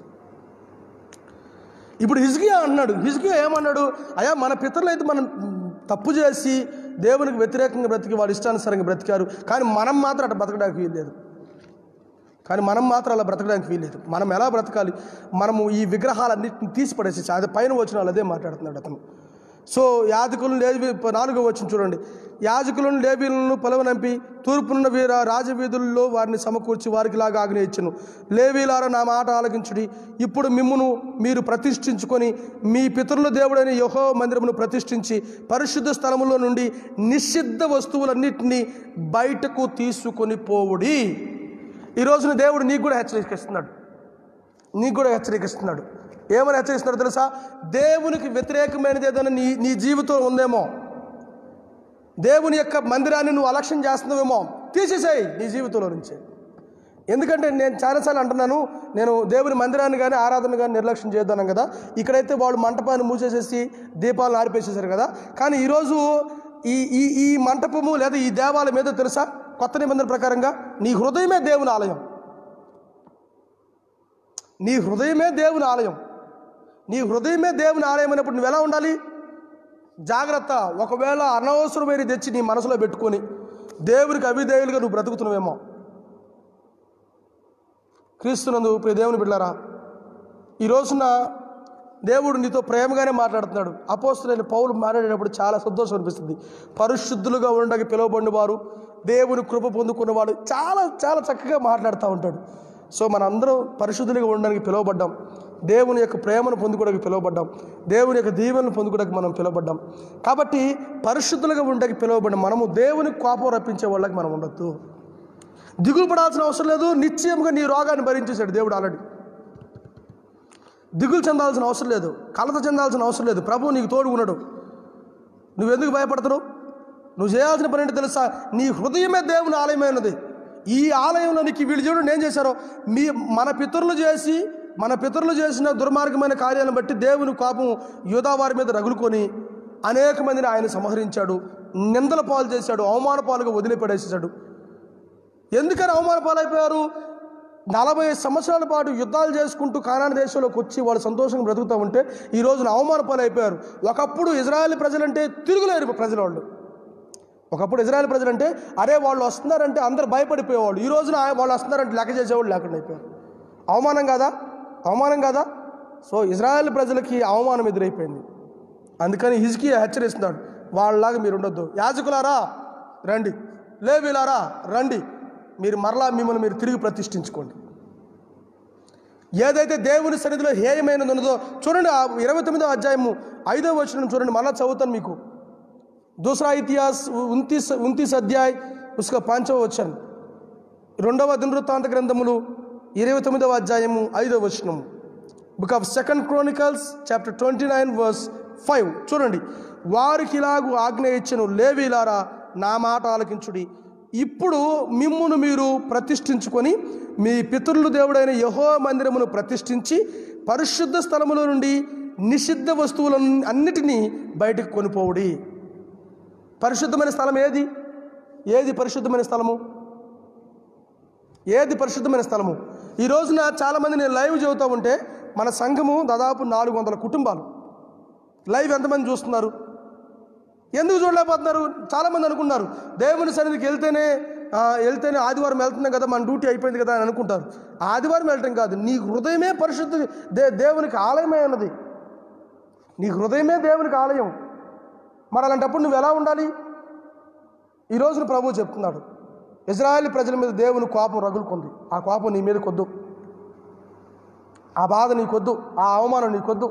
ఇప్పుడు హిజ్కియా అన్నాడు హిజ్కియా ఏమన్నాడు అయ్యా మన పితరులు అయితే మనం తప్పు చేసి దేవునికి వ్యతిరేకంగా బ్రతికి వాళ్ళ ఇష్టానుసారంగా బ్రతికారు కానీ మనం మాత్రం అట్లా బ్రతకడానికి వీల్లేదు కానీ మనం మాత్రం అలా బ్రతకడానికి వీల్లేదు మనం ఎలా బ్రతకాలి మనము ఈ విగ్రహాలన్నింటిని తీసి పడేసి అది పైన వచ్చిన వాళ్ళు అదే మాట్లాడుతున్నాడు అతను సో యాజకులను లేవి నాలుగో వచ్చిన చూడండి యాజకులను లేవీలను పొలవనంపి తూర్పునున్న వీర రాజవీధుల్లో వారిని సమకూర్చి వారికి లాగా ఆజ్ఞ ఇచ్చును లేవీలారా నా మాట ఆలకించుడి ఇప్పుడు మిమ్మును మీరు ప్రతిష్ఠించుకొని మీ పితరుల దేవుడైన యహో మందిరమును ప్రతిష్ఠించి పరిశుద్ధ స్థలములో నుండి నిషిద్ధ వస్తువులన్నింటినీ బయటకు తీసుకొని పోవుడి ఈ రోజున దేవుడు నీకు కూడా హెచ్చరికిస్తున్నాడు నీకు కూడా హెచ్చరికిస్తున్నాడు ఏమని హెచ్చరిస్తున్నాడు తెలుసా దేవునికి వ్యతిరేకమైనది ఏదైనా నీ నీ జీవితం ఉందేమో దేవుని యొక్క మందిరాన్ని నువ్వు అలక్ష్యం చేస్తున్నావేమో తీసేసేయి నీ జీవితంలో నుంచి ఎందుకంటే నేను చాలాసార్లు అంటున్నాను నేను దేవుని మందిరాన్ని కానీ ఆరాధన కానీ నిర్లక్ష్యం చేద్దాను కదా ఇక్కడైతే వాళ్ళు మంటపాన్ని మూసేసేసి దీపాలను ఆరిపేసేసారు కదా కానీ ఈరోజు ఈ ఈ ఈ మంటపము లేదా ఈ దేవాలయం ఏదో తెలుసా కొత్త నిబంధన ప్రకారంగా నీ హృదయమే దేవుని ఆలయం నీ హృదయమే దేవుని ఆలయం నీ హృదయమే దేవుని ఆలయం అయినప్పుడు నువ్వు ఎలా ఉండాలి జాగ్రత్త ఒకవేళ అనవసరమైన తెచ్చి నీ మనసులో పెట్టుకొని దేవునికి అవిధేయులుగా నువ్వు బ్రతుకుతున్నావేమో క్రీస్తునందు ప్రియ దేవుని బిడ్డారా ఈ రోజున దేవుడు నీతో ప్రేమగానే మాట్లాడుతున్నాడు అపోస్తులైన పౌలు మాట్లాడేటప్పుడు చాలా సంతోషం అనిపిస్తుంది పరిశుద్ధులుగా ఉండగా పిలువబడిన వారు దేవుని కృప పొందుకున్నవాడు చాలా చాలా చక్కగా మాట్లాడుతూ ఉంటాడు సో మనందరం పరిశుద్ధులుగా ఉండడానికి పిలువబడ్డాం దేవుని యొక్క ప్రేమను పొందుకోవడానికి పిలువబడ్డాం దేవుని యొక్క దీవెనను పొందుకోవడానికి మనం పిలువబడ్డాం కాబట్టి పరిశుద్ధులుగా ఉండడానికి పిలువబడ్డాం మనము దేవుని కోపం రప్పించే వాళ్ళకి మనం ఉండొద్దు దిగులు పడాల్సిన అవసరం లేదు నిశ్చయంగా నీ రోగాన్ని భరించేశాడు దేవుడు ఆల్రెడీ దిగులు చెందాల్సిన అవసరం లేదు కలత చెందాల్సిన అవసరం లేదు ప్రభువు నీకు తోడు ఉన్నాడు నువ్వెందుకు భయపడతావు నువ్వు చేయాల్సిన పని ఏంటో తెలుసా నీ హృదయమే దేవుని ఆలయమైనది ఈ ఆలయంలో నీకు వీళ్ళు చూడండి ఏం చేశారో మీ మన పితరులు చేసి మన పితరులు చేసిన దుర్మార్గమైన కార్యాలను బట్టి దేవుని కోపం యూదా వారి మీద రగులుకొని అనేక మందిని ఆయన సంహరించాడు నిందల పాలు చేశాడు అవమాన పాలుగా వదిలిపడేసేసాడు ఎందుకని అవమాన పాలైపోయారు నలభై సంవత్సరాల పాటు యుద్ధాలు చేసుకుంటూ కానాన దేశంలోకి వచ్చి వాళ్ళు సంతోషంగా బ్రతుకుతూ ఉంటే ఈ రోజున అవమాన పాలైపోయారు ఒకప్పుడు ఇజ్రాయెల్ ప్రజలంటే తిరుగులేరు ప్రజల వాళ్ళు ఒకప్పుడు ఇజ్రాయెల్ ప్రజలంటే అరే వాళ్ళు వస్తున్నారంటే అందరు భయపడిపోయేవాళ్ళు ఈ రోజున ఆ- వాళ్ళు వస్తున్నారంటే లెక్క చేసేవాళ్ళు లేకుండా అయిపోయారు అవమానం కాదా అవమానం కాదా సో ఇజ్రాయెల్ ప్రజలకి అవమానం ఎదురైపోయింది అందుకని హిజ్కి హెచ్చరిస్తున్నాడు వాళ్ళలాగా మీరు ఉండొద్దు యాజకులారా రండి లేవీలారా రండి మీరు మరలా మిమ్మల్ని మీరు తిరిగి ప్రతిష్ఠించుకోండి ఏదైతే దేవుని సన్నిధిలో హేయమైనది ఉన్నదో చూడండి ఆ ఇరవై తొమ్మిదో అధ్యాయము ఐదో వచనం చూడండి మళ్ళా చదువుతాను మీకు दूसरा इतिहास उनतीस उनतीस अध्याय उसका पांचవ వచనం రెండవ దినవృత్తాంత గ్రంథములు ఇరవై తొమ్మిదవ అధ్యాయము ఐదవ వచనము book of second Chronicles chapter twenty nine verse five చూడండి వారికి ఇలాగు ఆజ్ఞ ఇచ్చను లేవీలారా నా మాట ఆలకించుడి ఇప్పుడు మిమ్మును మీరు ప్రతిష్ఠించుకొని మీ పితరులు దేవుడైన యహో మందిరమును ప్రతిష్ఠించి పరిశుద్ధ స్థలముల నుండి నిషిద్ధ వస్తువులను అన్నిటినీ బయటకు కొనిపోవుడి పరిశుద్ధమైన స్థలం ఏది ఏది పరిశుద్ధమైన స్థలము ఏది పరిశుద్ధమైన స్థలము ఈ రోజున చాలామంది నేను లైవ్ చదువుతూ ఉంటే మన సంఘము దాదాపు నాలుగు వందల కుటుంబాలు లైవ్ ఎంతమంది చూస్తున్నారు ఎందుకు చూడలేకపోతున్నారు చాలామంది అనుకున్నారు దేవుని సన్నిధికి వెళ్తేనే ఆ, వెళ్తేనే ఆదివారం వెళ్తున్నాం కదా మన డ్యూటీ అయిపోయింది కదా అని అనుకుంటారు ఆదివారం వెళ్ళటం కాదు నీ హృదయమే పరిశుద్ధ దే దేవునికి ఆలయమే ఉన్నది నీ హృదయమే దేవునికి ఆలయం మరి అలాంటప్పుడు నువ్వు ఎలా ఉండాలి ఈ రోజున ప్రభు చెప్తున్నాడు ఇజ్రాయెల్ ప్రజల మీద దేవుని కోపం రగులుకుంది ఆ కోపం నీ మీద కొద్దు ఆ బాధ నీకొద్దు ఆ అవమానం నీకొద్దు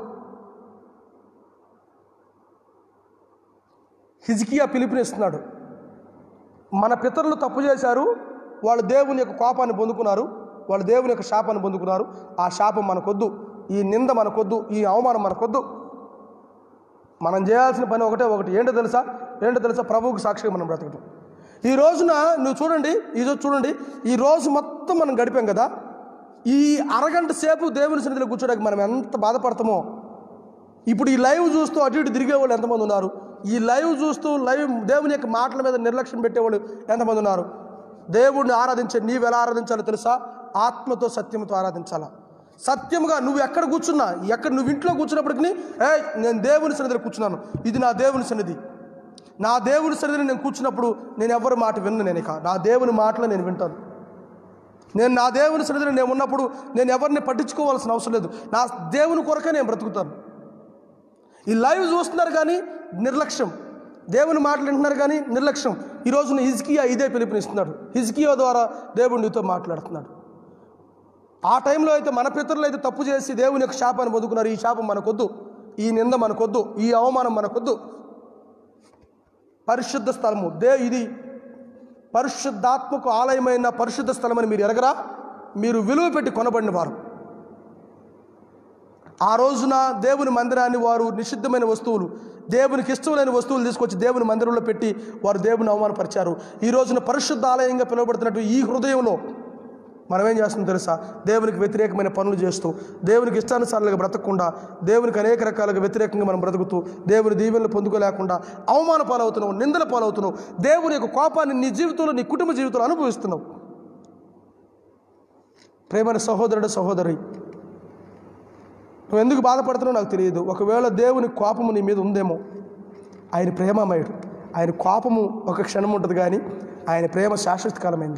హిజ్కియా పిలుపునిస్తున్నాడు మన పితరులు తప్పు చేశారు వాళ్ళు దేవుని యొక్క కోపాన్ని పొందుకున్నారు వాళ్ళు దేవుని యొక్క శాపాన్ని పొందుకున్నారు ఆ శాపం మనకొద్దు ఈ నింద మనకొద్దు ఈ అవమానం మనకొద్దు మనం చేయాల్సిన పని ఒకటే ఒకటి ఏంటో తెలుసా ఏంటో తెలుసా ప్రభువుకు సాక్షిగా మనం బ్రతకటం ఈ రోజున నువ్వు చూడండి ఈ రోజు చూడండి ఈ రోజు మొత్తం మనం గడిపాం కదా ఈ అరగంట సేపు దేవుని సన్నిధిలో కూర్చోడానికి మనం ఎంత బాధపడతామో ఇప్పుడు ఈ లైవ్ చూస్తూ అటు ఇటు తిరిగే వాళ్ళు ఎంతమంది ఉన్నారు ఈ లైవ్ చూస్తూ లైవ్ దేవుని యొక్క మాటల మీద నిర్లక్ష్యం పెట్టేవాళ్ళు ఎంతమంది ఉన్నారు దేవుడిని ఆరాధించే నీవు ఎలా ఆరాధించాలో తెలుసా ఆత్మతో సత్యంతో ఆరాధించాలా సత్యముగా నువ్వు ఎక్కడ కూర్చున్నా ఎక్కడ నువ్వు ఇంట్లో కూర్చున్నప్పటికీ ఏ నేను దేవుని సన్నిధిలో కూర్చున్నాను ఇది నా దేవుని సన్నిధి నా దేవుని సన్నిధిని నేను కూర్చున్నప్పుడు నేను ఎవరి మాట విన్ను నేను ఇక నా దేవుని మాటలు నేను వింటాను నేను నా దేవుని సన్నిధిలో నేను ఉన్నప్పుడు నేను ఎవరిని పట్టించుకోవాల్సిన అవసరం లేదు నా దేవుని కొరకే నేను బ్రతుకుతాను ఈ లైవ్ చూస్తున్నారు కానీ నిర్లక్ష్యం దేవుని మాటలు వింటున్నారు కానీ నిర్లక్ష్యం ఈ రోజున హిజ్కియా ఇదే పిలుపునిస్తున్నాడు హిజ్కియా ద్వారా దేవుడు నీతో మాట్లాడుతున్నాడు ఆ టైంలో అయితే మన పితరులు అయితే తప్పు చేసి దేవుని యొక్క శాపాన్ని పొందుకున్నారు ఈ శాపం మనకొద్దు ఈ నింద మనకొద్దు ఈ అవమానం మనకొద్దు పరిశుద్ధ స్థలము దే ఇది పరిశుద్ధాత్మకు ఆలయమైన పరిశుద్ధ స్థలమని మీరు ఎరగరా మీరు విలువ పెట్టి కొనబడిన వారు ఆ రోజున దేవుని మందిరాన్ని వారు నిషిద్ధమైన వస్తువులు దేవునికి ఇష్టమైన వస్తువులు తీసుకొచ్చి దేవుని మందిరంలో పెట్టి వారు దేవుని అవమానపరిచారు ఈ రోజున పరిశుద్ధ ఆలయంగా పిలువబడుతున్నట్టు ఈ హృదయంలో మనం ఏం చేస్తున్నాం తెలుసా దేవునికి వ్యతిరేకమైన పనులు చేస్తూ దేవునికి ఇష్టానుసారాలుగా బ్రతకకుండా దేవునికి అనేక రకాలుగా వ్యతిరేకంగా మనం బ్రతుకుతూ దేవుని దీవెనలు పొందుకోలేకుండా అవమాన పాలవుతున్నావు నిందల పాలవుతున్నావు దేవుని యొక్క కోపాన్ని నీ జీవితంలో నీ కుటుంబ జీవితంలో అనుభవిస్తున్నావు ప్రేమైన సహోదరుడు సహోదరి నువ్వు ఎందుకు బాధపడుతున్నావు నాకు తెలియదు ఒకవేళ దేవుని కోపము నీ మీద ఉందేమో ఆయన ప్రేమమయుడు ఆయన కోపము ఒక క్షణం ఉంటుంది కానీ ఆయన ప్రేమ శాశ్వతకాలమైంది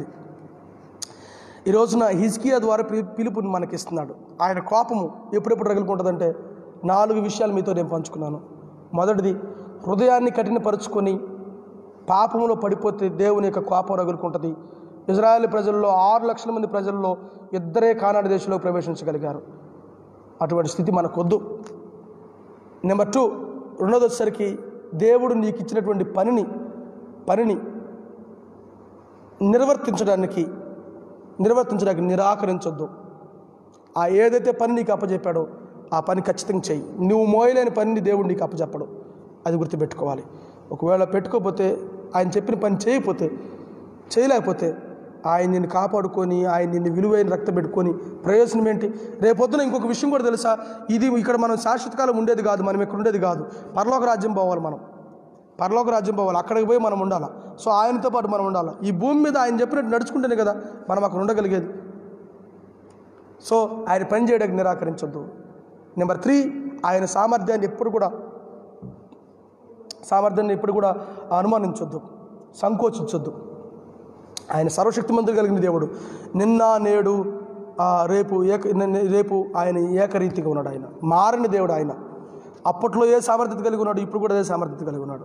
ఈ రోజున హిజ్కియా ద్వారా పి- పిలుపుని మనకి ఇస్తున్నాడు ఆయన కోపము ఎప్పుడెప్పుడు రగులుకుంటుందంటే నాలుగు విషయాలు మీతో నేను పంచుకున్నాను మొదటిది హృదయాన్ని కఠినపరుచుకొని పాపములో పడిపోతే దేవుని యొక్క కోపం రగులుకుంటుంది ఇజ్రాయెల్ ప్రజల్లో ఆరు లక్షల మంది ప్రజల్లో ఇద్దరే కానాడు దేశంలో ప్రవేశించగలిగారు అటువంటి స్థితి మనకొద్దు నెంబర్ టూ రెండోది వచ్చేసరికి దేవుడు నీకు ఇచ్చినటువంటి పనిని పనిని నిర్వర్తించడానికి నిర్వర్తించడానికి నిరాకరించొద్దు ఆ ఏదైతే పని నీకు అప్పచెప్పాడో ఆ పని ఖచ్చితంగా చెయ్యి నువ్వు మోయలేని పనిని దేవుడు నీకు అప్పచెప్పడు అది గుర్తుపెట్టుకోవాలి ఒకవేళ పెట్టుకోకపోతే ఆయన చెప్పిన పని చేయకపోతే చేయలేకపోతే ఆయన నిన్ను కాపాడుకొని ఆయన నిన్ను విలువైన రక్తం పెట్టుకొని ప్రయోజనం ఏంటి రేపొద్దున ఇంకొక విషయం కూడా తెలుసా ఇది ఇక్కడ మనం శాశ్వతకాలం ఉండేది కాదు మనం ఇక్కడ ఉండేది కాదు పరలోక రాజ్యం పోవాలి మనం పరలోక రాజ్యం పోవాలి అక్కడికి పోయి మనం ఉండాలి సో ఆయనతో పాటు మనం ఉండాలి ఈ భూమి మీద ఆయన చెప్పినట్టు నడుచుకుంటేనే కదా మనం అక్కడ ఉండగలిగేది సో ఆయన పని చేయడానికి నిరాకరించొద్దు నెంబర్ త్రీ ఆయన సామర్థ్యాన్ని ఎప్పుడు కూడా సామర్థ్యాన్ని ఎప్పుడు కూడా అనుమానించొద్దు సంకోచించొద్దు ఆయన సర్వశక్తిమంతుడు కలిగిన దేవుడు నిన్న నేడు ఆ, రేపు ఏక నిన్న- రేపు ఆయన ఏకరీతిగా ఉన్నాడు ఆయన మారని దేవుడు ఆయన అప్పట్లో ఏ సామర్థ్యత కలిగి ఉన్నాడు ఇప్పుడు కూడా అదే సామర్థ్యత కలిగి ఉన్నాడు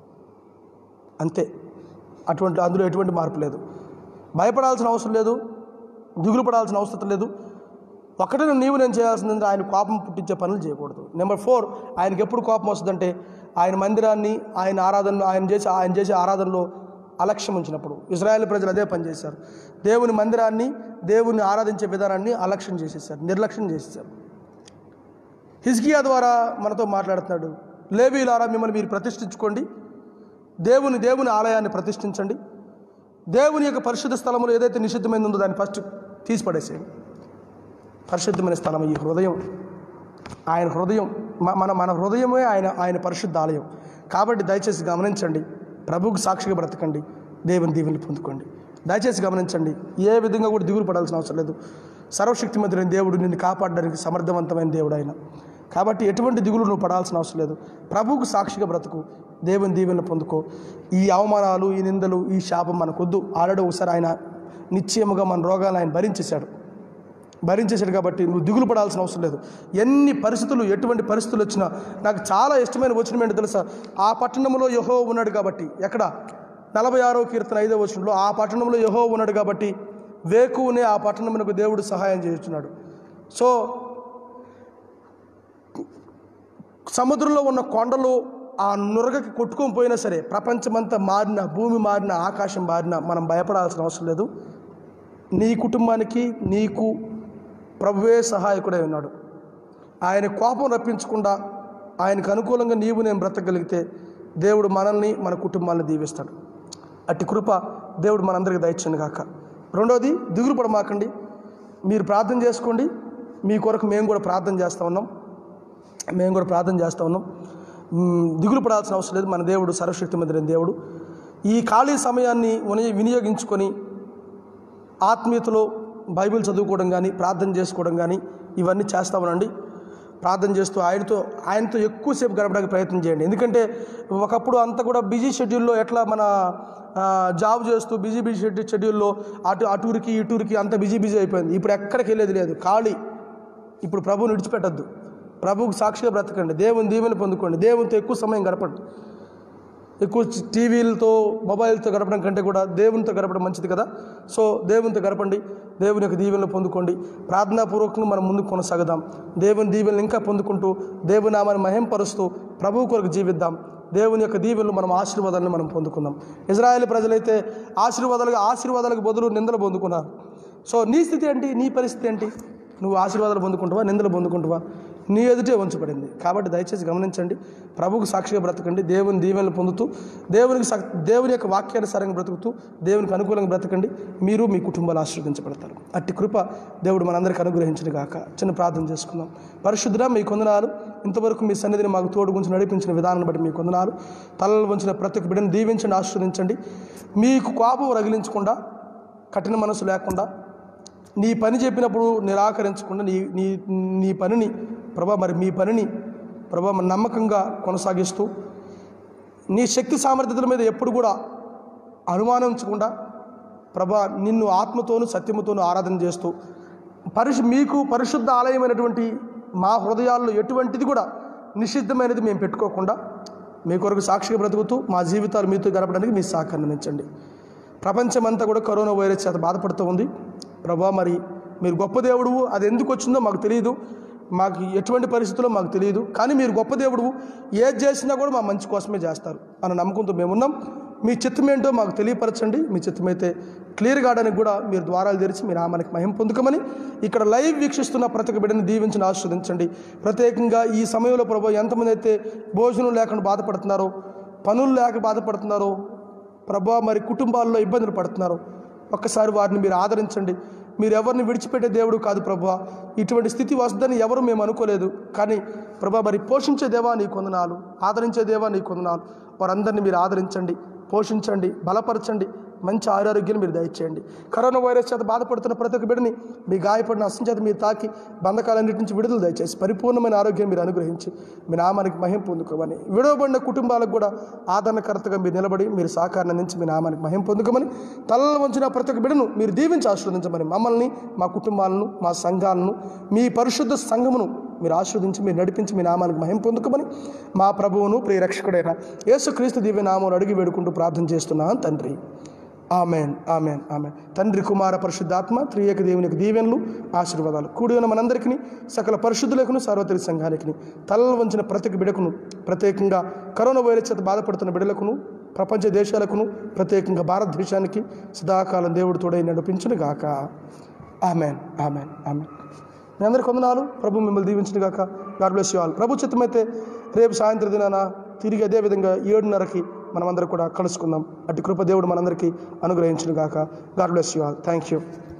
అంతే అటువంటి అందులో ఎటువంటి మార్పు లేదు భయపడాల్సిన అవసరం లేదు దిగులు పడాల్సిన అవసరం లేదు ఒక్కటే నీవు నేను చేయాల్సింది ఆయన కోపం పుట్టించే పనులు చేయకూడదు నెంబర్ ఫోర్ ఆయనకి ఎప్పుడు కోపం వస్తుందంటే ఆయన మందిరాన్ని ఆయన ఆరాధనలో ఆయన చేసే ఆయన చేసే ఆరాధనలో అలక్ష్యం ఉంచినప్పుడు ఇజ్రాయేల్ ప్రజలు అదే పని చేశారు దేవుని మందిరాన్ని దేవుని ఆరాధించే విధానాన్ని అలక్ష్యం చేసేసారు నిర్లక్ష్యం చేసేసారు హిజ్కియా ద్వారా మనతో మాట్లాడుతున్నాడు లేవీలారా మిమ్మల్ని మీరు ప్రతిష్ఠించుకోండి దేవుని దేవుని ఆలయాన్ని ప్రతిష్ఠించండి దేవుని యొక్క పరిశుద్ధ స్థలంలో ఏదైతే నిషిద్ధమైంది ఉందో దాన్ని ఫస్ట్ తీసి పడేసేయండి పరిశుద్ధమైన స్థలం ఈ హృదయం ఆయన హృదయం మ- మన మన హృదయమే ఆయన ఆయన పరిశుద్ధ ఆలయం కాబట్టి దయచేసి గమనించండి ప్రభువుకు సాక్షిగా బ్రతకండి దేవుని దీవెని పొందుకోండి దయచేసి గమనించండి ఏ విధంగా కూడా దిగులు పడాల్సిన అవసరం లేదు సర్వశక్తిమంతుడైన దేవుడు నిన్ను కాపాడడానికి సమర్థవంతమైన దేవుడు ఆయన కాబట్టి ఎటువంటి దిగులు నువ్వు పడాల్సిన అవసరం లేదు ప్రభువుకు సాక్షిగా బ్రతుకు దేవుని దీవెనలు పొందుకో ఈ అవమానాలు ఈ నిందలు ఈ శాపం మనకొద్దు ఆల్రెడీ ఒకసారి ఆయన నిశ్చయముగా మన రోగాలను ఆయన భరించేశాడు భరించేశాడు కాబట్టి నువ్వు దిగులు పడాల్సిన అవసరం లేదు ఎన్ని పరిస్థితులు ఎటువంటి పరిస్థితులు వచ్చినా నాకు చాలా ఇష్టమైన వచనం ఏంటో తెలుసా ఆ పట్టణంలో యహో ఉన్నాడు కాబట్టి ఎక్కడ నలభై ఆరో కీర్తన ఐదో వచనంలో ఆ పట్టణంలో యహో ఉన్నాడు కాబట్టి వేకువనే ఆ పట్టణమునకు దేవుడు సహాయం చేస్తున్నాడు సో సముద్రంలో ఉన్న కొండలు ఆ నురగకి కొట్టుకొని పోయినా సరే ప్రపంచమంతా మారిన భూమి మారిన ఆకాశం మారిన మనం భయపడాల్సిన అవసరం లేదు నీ కుటుంబానికి నీకు ప్రభువే సహాయకుడై ఉన్నాడు ఆయన కోపం రప్పించకుండా ఆయనకు అనుకూలంగా నీవు నేను బ్రతకగలిగితే దేవుడు మనల్ని మన కుటుంబాన్ని దీవిస్తాడు అట్టి కృప దేవుడు మనందరికీ దయచండి కాక రెండోది దిగులు పడమాకండి మీరు ప్రార్థన చేసుకోండి మీ కొరకు మేము కూడా ప్రార్థన చేస్తూ ఉన్నాం మేము కూడా ప్రార్థన చేస్తూ ఉన్నాం మ్, దిగులు పడాల్సిన అవసరం లేదు మన దేవుడు సర్వశక్తి మందిరైన దేవుడు ఈ ఖాళీ సమయాన్ని విని- వినియోగించుకొని ఆత్మీయతలో బైబిల్ చదువుకోవడం కానీ ప్రార్థన చేసుకోవడం కానీ ఇవన్నీ చేస్తామనండి ప్రార్థన చేస్తూ ఆయనతో ఆయనతో ఎక్కువసేపు గడపడానికి ప్రయత్నం చేయండి ఎందుకంటే ఒకప్పుడు అంతా కూడా బిజీ షెడ్యూల్లో ఎట్లా మన ఆ, జాబ్ చేస్తూ బిజీ బిజీ షెడ్యూల్ షెడ్యూల్లో అటు అటూరికి ఇటూరికి అంత బిజీ బిజీ అయిపోయింది ఇప్పుడు ఎక్కడికి వెళ్ళేది లేదు ఖాళీ ఇప్పుడు ప్రభువుని విడిచిపెట్టద్దు ప్రభువుకు సాక్షిగా బ్రతకండి దేవుని దీవెని పొందుకోండి దేవునితో ఎక్కువ సమయం గడపండి ఎక్కువ టీవీలతో మొబైల్తో గడపడం కంటే కూడా దేవునితో గడపడం మంచిది కదా సో దేవునితో గడపండి దేవుని యొక్క దీవెనలు పొందుకోండి ప్రార్థనాపూర్వకంగా మనం ముందుకు కొనసాగుదాం దేవుని దీవెనలు ఇంకా పొందుకుంటూ దేవుని నామాన్ని మహింపరుస్తూ ప్రభువు కొరకు జీవిద్దాం దేవుని యొక్క దీవెనలు మనం ఆశీర్వాదాలను మనం పొందుకుందాం ఇజ్రాయేల్ ప్రజలైతే ఆశీర్వాదాలుగా ఆశీర్వాదాలకు బదులు నిందలు పొందుకున్నారు సో నీ స్థితి ఏంటి నీ పరిస్థితి ఏంటి నువ్వు ఆశీర్వాదాలు పొందుకుంటావా నిందలు పొందుకుంటావా నీ ఎదుటే ఉంచబడింది కాబట్టి దయచేసి గమనించండి ప్రభువుకు సాక్షిగా బ్రతకండి దేవుని దీవెనలు పొందుతూ దేవునికి సక్- దేవుని యొక్క వాక్యానుసారంగా బ్రతుకుతూ దేవునికి అనుకూలంగా బ్రతకండి మీరు మీ కుటుంబాలు ఆశీర్వదించబడతారు అట్టి కృప దేవుడు మనందరికీ అనుగ్రహించిన గాక చిన్న ప్రార్థన చేసుకుందాం పరిశుద్ధ మీ కొందనాలు ఇంతవరకు మీ సన్నిధిని మాకు తోడు గురించి నడిపించిన విధానాన్ని బట్టి మీ కొందనాలు తలలు వంచిన ప్రతి ఒక్క బిడ్డను దీవించండి ఆశీర్వదించండి మీకు కోపం రగిలించకుండా కఠిన మనసు లేకుండా నీ పని చెప్పినప్పుడు నిరాకరించకుండా నీ నీ నీ పనిని ప్రభా మరి మీ పనిని ప్రభా మరి నమ్మకంగా కొనసాగిస్తూ నీ శక్తి సామర్థ్యతల మీద ఎప్పుడు కూడా అనుమానించకుండా ప్రభా నిన్ను ఆత్మతోను సత్యముతోను ఆరాధన చేస్తూ పరిశు మీకు పరిశుద్ధ ఆలయమైనటువంటి మా హృదయాల్లో ఎటువంటిది కూడా నిషిద్ధమైనది మేము పెట్టుకోకుండా మీ కొరకు సాక్షిగా బ్రతుకుతూ మా జీవితాలు మీతో గడపడానికి మీ సహకారం అందించండి ప్రపంచమంతా కూడా కరోనా వైరస్ చేత బాధపడుతూ ఉంది ప్రభా మరి మీరు గొప్ప దేవుడు అది ఎందుకు వచ్చిందో మాకు తెలియదు మాకు ఎటువంటి పరిస్థితుల్లో మాకు తెలియదు కానీ మీరు గొప్ప దేవుడు ఏది చేసినా కూడా మా మంచి కోసమే చేస్తారు అన్న నమ్మకంతో మేమున్నాం మీ చిత్తం ఏంటో మాకు తెలియపరచండి మీ చిత్తమైతే క్లియర్ కావడానికి కూడా మీరు ద్వారాలు తెరిచి మీ నామానికి మహిమ పొందుకమని ఇక్కడ లైవ్ వీక్షిస్తున్న ప్రతి ఒక్క బిడ్డని దీవించిన ఆస్వాదించండి ప్రత్యేకంగా ఈ సమయంలో ప్రభు ఎంతమంది అయితే భోజనం లేకుండా బాధపడుతున్నారో పనులు లేక బాధపడుతున్నారో ప్రభా మరి కుటుంబాల్లో ఇబ్బందులు పడుతున్నారు ఒక్కసారి వారిని మీరు ఆదరించండి మీరు ఎవరిని విడిచిపెట్టే దేవుడు కాదు ప్రభా ఇటువంటి స్థితి వస్తుందని ఎవరు మేము అనుకోలేదు కానీ ప్రభా మరి పోషించే దేవా నీ కొందనాలు ఆదరించే దేవా నీ కొందనాలు వారందరినీ మీరు ఆదరించండి పోషించండి బలపరచండి మంచి ఆరోగ్యాన్ని మీరు దయచేయండి కరోనా వైరస్ చేత బాధపడుతున్న ప్రతి ఒక్క బిడ్డని మీ గాయపడిన అసం చేత మీరు తాకి బంధకాలన్నిటి నుంచి విడుదల దయచేసి పరిపూర్ణమైన ఆరోగ్యం మీరు అనుగ్రహించి మీ నామానికి మహిం పొందుకోమని విడవబడిన కుటుంబాలకు కూడా ఆదరణకర్తగా మీరు నిలబడి మీరు సహకారం అందించి మీ నామానికి మహిం పొందుకోమని తలలో వంచిన ప్రతి ఒక్క బిడ్డను మీరు దీవించి ఆశీర్వదించమని మమ్మల్ని మా కుటుంబాలను మా సంఘాలను మీ పరిశుద్ధ సంఘమును మీరు ఆస్వాదించి మీరు నడిపించి మీ నామానికి మహిం పొందుకోమని మా ప్రభువును ప్రియరక్షకుడైన యేసుక్రీస్తు దివ్య నామం అడిగి వేడుకుంటూ ప్రార్థన చేస్తున్నాను తండ్రి ఆమెన్ ఆమెన్ ఆమెన్ తండ్రి కుమార పరిశుద్ధాత్మ త్రియేక దేవునికి దీవెనలు ఆశీర్వాదాలు కూడి ఉన్న మనందరికీ సకల పరిశుద్ధులకును సార్వత్రిక సంఘానికి తలలు వంచిన ప్రతి ఒక్క బిడకును ప్రత్యేకంగా కరోనా వైరస్ చేత బాధపడుతున్న బిడలకును ప్రపంచ దేశాలకును ప్రత్యేకంగా భారతదేశానికి సదాకాలం దేవుడు తోడై నడిపించును గాక ఆమెన్ ఆమెన్ ఆమెన్ మీ అందరి కొందనాలు ప్రభు మిమ్మల్ని దీవించిన గాక గాడ్ బ్లెస్ యూ ఆల్ ప్రభు చిత్తమైతే రేపు సాయంత్రం దినాన తిరిగి అదే విధంగా ఏడున్నరకి మనమందరం కూడా కలుసుకుందాం అటు కృప దేవుడు మనందరికీ అనుగ్రహించిన గాక God bless you all thank you